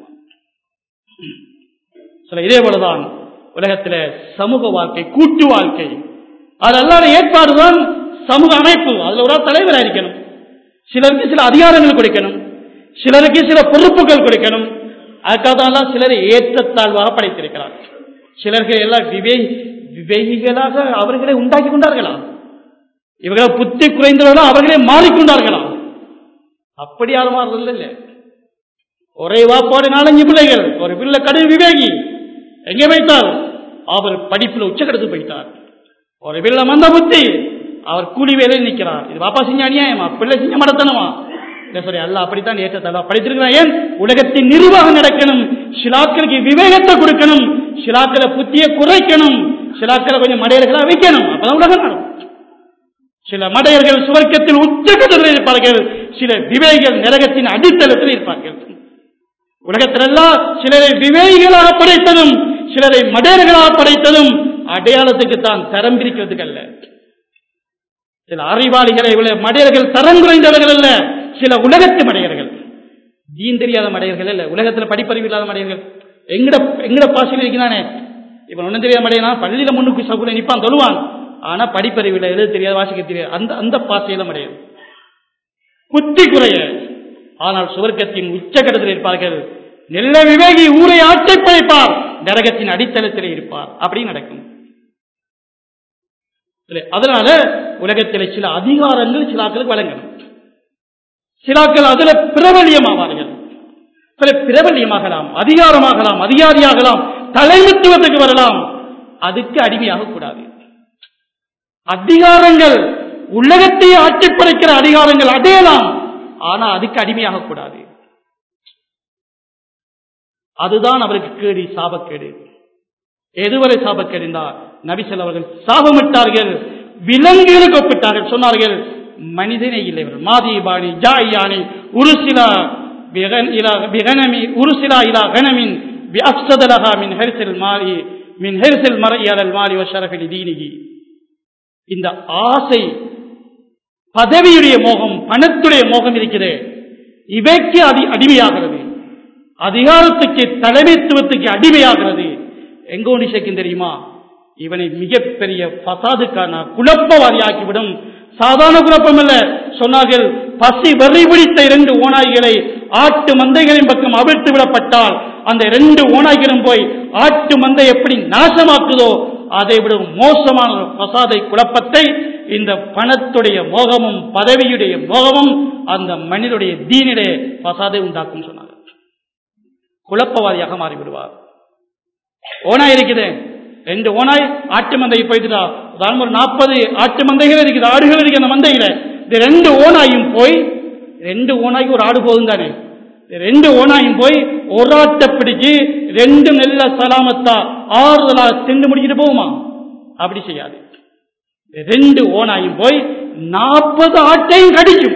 சில இதே போலதான் உலகத்துல சமூக வாழ்க்கை கூட்டு வாழ்க்கை அது எல்லாரும் ஏற்பாடுதான் சமூக அமைப்பு அதுல ஒரு ஆள் தலைவராக இருக்கணும் சிலருக்கு சில அதிகாரங்கள் கொடுக்கணும் சிலருக்கு சில பொறுப்புகள் கொடுக்கணும் அதுக்காக தான் எல்லாம் சிலரை ஏற்றத்தாழ்வாக படைத்திருக்கிறார் சிலர்கள் எல்லாம் விவே விவேகிகளாக அவர்களை உண்டாக்கி கொண்டார்களா இவர்களை புத்தி குறைந்தவர்களோ அவர்களே மாறிக்கொண்டார்களா அப்படி யாரும் மாறுறது இல்லை ஒரே வாப்போடு நாலஞ்சு பிள்ளைகள் ஒரு பிள்ளை கடும் விவேகி எங்கே வைத்தார் அவர் படிப்பில் உச்சக்கடத்து போயிட்டார் ஒரு பிள்ளை மந்த புத்தி அவர் கூலி வேலையில் நிற்கிறார் இது பாப்பா செஞ்ச அநியாயமா பிள்ளை செஞ்ச மடத்தனமா இல்ல சரி அல்ல அப்படித்தான் ஏற்றத்தல்ல படித்திருக்கிறான் ஏன் உலகத்தின் நிர்வாகம் நடக்கணும் சிலாக்களுக்கு விவேகத்தை கொடுக்கணும் சிலாக்களை புத்தியை குறைக்கணும் சிலாக்களை கொஞ்சம் மடையர்களா வைக்கணும் அப்பதான் உலகம் நடக்கும் சில மடையர்கள் சுவர்க்கத்தில் உச்சகத்தில் இருப்பார்கள் சில விவேகிகள் நரகத்தின் அடித்தளத்தில் இருப்பார்கள் உலகத்திலெல்லாம் சிலரை விவேகிகளாக படைத்ததும் சிலரை மடையர்களாக படைத்ததும் அடையாளத்துக்கு தான் தரம் பிரிக்கிறதுக்கு அல்ல சில அறிவாளிகளை விட மடையர்கள் தரம் குறைந்தவர்கள் அல்ல சில உலகத்து மடையர்கள் தீன் தெரியாத மடையர்கள் அல்ல உலகத்துல படிப்பறிவு இல்லாத மடையர்கள் எங்கட எங்கட பாசையில் இருக்கிறானே இவன் ஒன்றும் தெரியாத மடையனா பள்ளியில முன்னுக்கு சகுல நிப்பான் தொழுவான் ஆனா படிப்பறிவில் எழுத தெரியாத வாசிக்க தெரியாது அந்த அந்த பாசையில மடையது புத்தி குறைய ஆனால் சுவர்க்கத்தின் உச்சகடத்தில் இருப்பார்கள் நெல்ல விவேகி ஊரை ஆட்சி படைப்பார் நரகத்தின் அடித்தளத்தில் இருப்பார் அப்படி நடக்கும் இல்லை, அதனால உலகத்தில் சில அதிகாரங்கள் சிலாக்களுக்கு வழங்கணும் சிலாக்கள் அதுல பிரபல்யமாவார்கள் சில பிரபல்யமாகலாம் அதிகாரமாகலாம் அதிகாரியாகலாம் தலைமைத்துவத்துக்கு வரலாம் அதுக்கு அடிமையாக கூடாது அதிகாரங்கள் உலகத்தை ஆட்சி படைக்கிற அதிகாரங்கள் அடையலாம் ஆனா அதுக்கு அடிமையாக கூடாது அதுதான் அவருக்கு கேடு சாபக்கேடு எதுவரை சாபக்கேடு என்றால் நபிசல் அவர்கள் சாபமிட்டார்கள் விலங்குகளுக்கு ஒப்பிட்டார்கள் சொன்னார்கள் மனிதனே இல்லை இவர் மாதிபாணி ஜாயானி உருசிலா பிகன் இலா பிகனமி உருசிலா இலா கனமின் அப்சதலகா மின் ஹெரிசல் மாலி மின் ஹெரிசல் மறையாளல் மாலி வஷரஃபிலி தீனிகி இந்த ஆசை பதவியுடைய மோகம் பணத்துடைய மோகம் இருக்கிறது இவைக்கு அடி அடிமையாகிறது அதிகாரத்துக்கு தலைமைத்துவத்துக்கு அடிமையாகிறது எங்க ஒன்று சேர்க்கும் தெரியுமா இவனை மிகப்பெரிய பசாதுக்கான குழப்பவாதியாக்கிவிடும் சாதாரண குழப்பம் அல்ல சொன்னார்கள் பசி வெறி பிடித்த இரண்டு ஓநாய்களை ஆட்டு மந்தைகளின் பக்கம் அவிழ்த்து விடப்பட்டால் அந்த இரண்டு ஓநாய்களும் போய் ஆட்டு மந்தை எப்படி நாசமாக்குதோ அதை விட மோசமான ஒரு பசாதை குழப்பத்தை இந்த பணத்துடைய மோகமும் பதவியுடைய மோகமும் அந்த மனிதனுடைய தீனிலே பசாதை உண்டாக்கும் சொன்னாங்க குழப்பவாதியாக மாறிவிடுவார் ஓனாய் இருக்குது ரெண்டு ஓனாய் ஆட்டு மந்தை போயிட்டுதா உதாரணம் ஒரு நாற்பது ஆட்டு மந்தைகள் இருக்குது ஆடுகள் இருக்கு அந்த மந்தையில இந்த ரெண்டு ஓனாயும் போய் ரெண்டு ஓனாய்க்கு ஒரு ஆடு போதும் தானே இந்த ரெண்டு ஓனாயும் போய் ஒரு ஆட்டை பிடிச்சு ரெண்டு நெல்ல சலாமத்தா ஆறுதலா திண்டு முடிக்கிட்டு போகுமா அப்படி செய்யாது இந்த ரெண்டு ஓனாயும் போய் நாற்பது ஆட்டையும் கடிக்கும்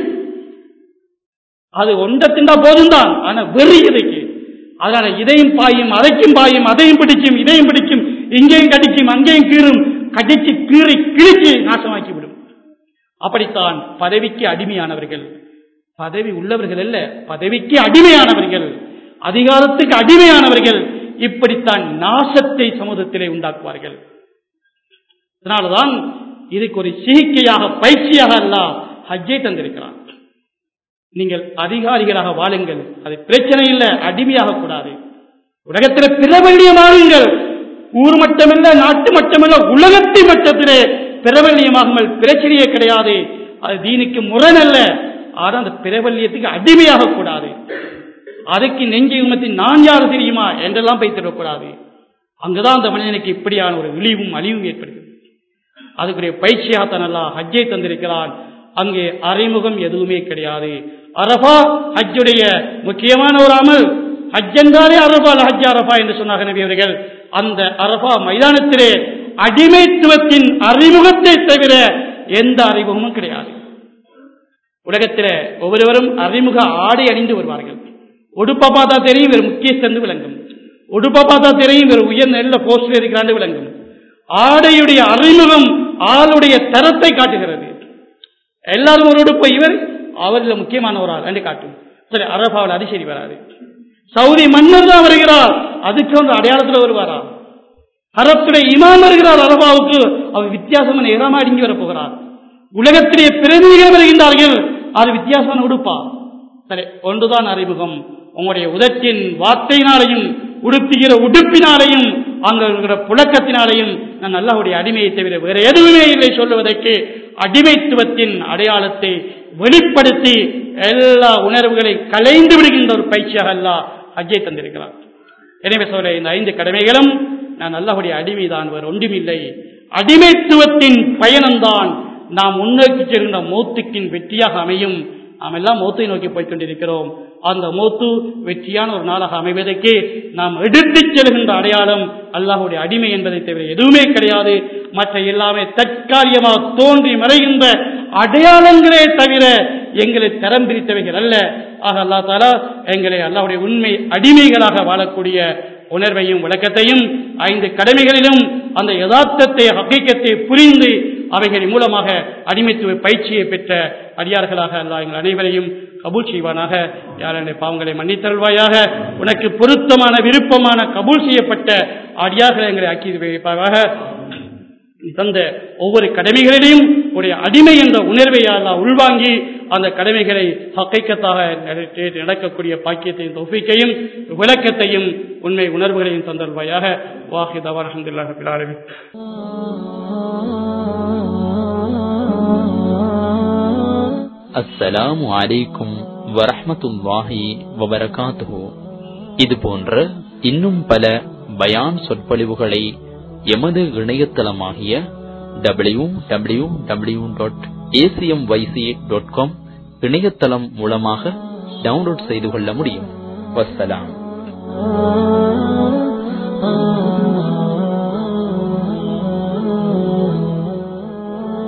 அது ஒன்றை திண்டா போதும் தான் ஆனா வெறி இருக்கு அதனால இதையும் பாயும் அதைக்கும் பாயும் அதையும் பிடிக்கும் இதையும் பிடிக்கும் இங்கேயும் கடிக்கும் அங்கேயும் கீறும் கடிச்சு கீறி கிழிச்சு நாசமாக்கி விடும் அப்படித்தான் பதவிக்கு அடிமையானவர்கள் பதவி உள்ளவர்கள் அல்ல பதவிக்கு அடிமையானவர்கள் அதிகாரத்துக்கு அடிமையானவர்கள் இப்படித்தான் நாசத்தை சமூகத்திலே உண்டாக்குவார்கள் அதனாலதான் இதுக்கு ஒரு சிகிச்சையாக பயிற்சியாக அல்ல ஹஜ்ஜை தந்திருக்கிறான் நீங்கள் அதிகாரிகளாக வாழுங்கள் அது பிரச்சனை இல்லை அடிமையாக கூடாது உலகத்தில் பிரபல்யமாகுங்கள் ஊர் மட்டமல்ல நாட்டு மட்டமல்ல உலகத்தின் மட்டத்திலே பிரபல்யமாகுங்கள் பிரச்சனையே கிடையாது அது தீனுக்கு முரணல்ல ஆனால் அந்த பிரபல்யத்துக்கு அடிமையாக கூடாது அதுக்கு நெஞ்சை உமத்தின் நான் யார் தெரியுமா என்றெல்லாம் பைத்திடக்கூடாது அங்குதான் அந்த மனிதனுக்கு இப்படியான ஒரு இழிவும் அழிவும் ஏற்படுகிறது அதுக்குரிய பயிற்சியாகத்தான் நல்லா ஹஜ்ஜை தந்திருக்கிறான் அங்கே அறிமுகம் எதுவுமே கிடையாது அரபா ஹஜ்ஜுடைய முக்கியமான ஒரு அமல் ஹஜ் என்றாலே அரபா ஹஜ் அரபா என்று சொன்னாங்க நபி அவர்கள் அந்த அரபா மைதானத்திலே அடிமைத்துவத்தின் அறிமுகத்தை தவிர எந்த அறிமுகமும் கிடையாது உலகத்தில் ஒவ்வொருவரும் அறிமுக ஆடை அணிந்து வருவார்கள் உடுப்ப பார்த்தா தெரியும் இவர் முக்கியஸ்தந்து விளங்கும் உடுப்ப பார்த்தா தெரியும் இவர் உயர் நெல்ல போஸ்டில் இருக்கிறாண்டு விளங்கும் ஆடையுடைய அறிமுகம் ஆளுடைய தரத்தை காட்டுகிறது எல்லாரும் ஒரு உடுப்பு இவர் அவரில் முக்கியமான ஒரு ஆள் என்று காட்டும் சரி அரபாவில் அது சரி வராது சவுதி மன்னர் தான் வருகிறார் அதுக்கு வந்து அடையாளத்தில் வருவாரா அரபுடைய இமாம் வருகிறார் அரபாவுக்கு அவர் வித்தியாசமான இடமா அடங்கி வர போகிறார் உலகத்திலே பிரதிநிதிகள் வருகின்றார்கள் அது வித்தியாசமான உடுப்பா சரி ஒன்றுதான் அறிமுகம் உங்களுடைய உதத்தின் வார்த்தையினாலையும் உடுப்புகிற உடுப்பினாலையும் அங்க இருக்கிற புழக்கத்தினாலையும் நான் அல்லாஹுடைய அடிமையை தவிர வேற எதுவுமே இல்லை சொல்லுவதற்கு அடிமைத்துவத்தின் அடையாளத்தை வெளிப்படுத்தி எல்லா உணர்வுகளை கலைந்து விடுகின்ற ஒரு பயிற்சியாக அல்லா ஹஜ்ஜை தந்திருக்கிறார் எனவே சொல்ல இந்த ஐந்து கடமைகளும் நான் அல்லாஹுடைய அடிமைதான் வேறு ஒன்றுமில்லை அடிமைத்துவத்தின் பயணம்தான் நாம் முன்னோக்கி செல்கின்ற மௌத்துக்கின் வெற்றியாக அமையும் நாம் எல்லாம் மௌத்தை நோக்கி போய்க் கொண்டிருக்கிறோம் அந்த மௌத்து வெற்றியான ஒரு நாளாக அமைவதற்கு நாம் எடுத்துச் செல்கின்ற அடையாளம் அல்லாஹுடைய அடிமை என்பதை தவிர எதுவுமே கிடையாது மற்ற எல்லாமே தற்காலிகமாக தோன்றி மறைகின்ற அடையாளங்களே தவிர எங்களை தரம் பிரித்தவைகள் அல்ல ஆக அல்லா தாலா எங்களை அல்லாஹுடைய உண்மை அடிமைகளாக வாழக்கூடிய உணர்வையும் விளக்கத்தையும் ஐந்து கடமைகளிலும் அந்த யதார்த்தத்தை ஹக்கீக்கத்தை புரிந்து அவைகளின் மூலமாக அடிமைத்துவ பயிற்சியை பெற்ற அடியார்களாக அல்லா எங்கள் அனைவரையும் கபூல் செய்வானாக யாருடைய பாவங்களை மன்னித்தருள்வாயாக உனக்கு பொருத்தமான விருப்பமான கபூல் செய்யப்பட்ட அடியார்களை எங்களை ஆக்கி வைப்பாக தந்த ஒவ்வொரு கடமைகளிலும் உடைய அடிமை என்ற உணர்வை அல்லா உள்வாங்கி அந்த கடமைகளை ஹக்கைக்கத்தாக நடக்கக்கூடிய பாக்கியத்தையும் தொஃபிக்கையும் விளக்கத்தையும் உண்மை உணர்வுகளையும் தந்தல்வாயாக வாஹிதவன் அஹமதுல்லாஹ் பிலாலமின் அஸ்ஸலாமு அலைக்கும் வரஹ்மத்துல்லாஹி வபரகாத்துஹு இது போன்ற இன்னும் பல பயான் சொற்பொழிவுகளை எமது இணையதளமாகிய W W W dot ACM YC dot com இணையதளம் மூலமாக டவுன்லோட் செய்து கொள்ள முடியும் வஸ்ஸலாம்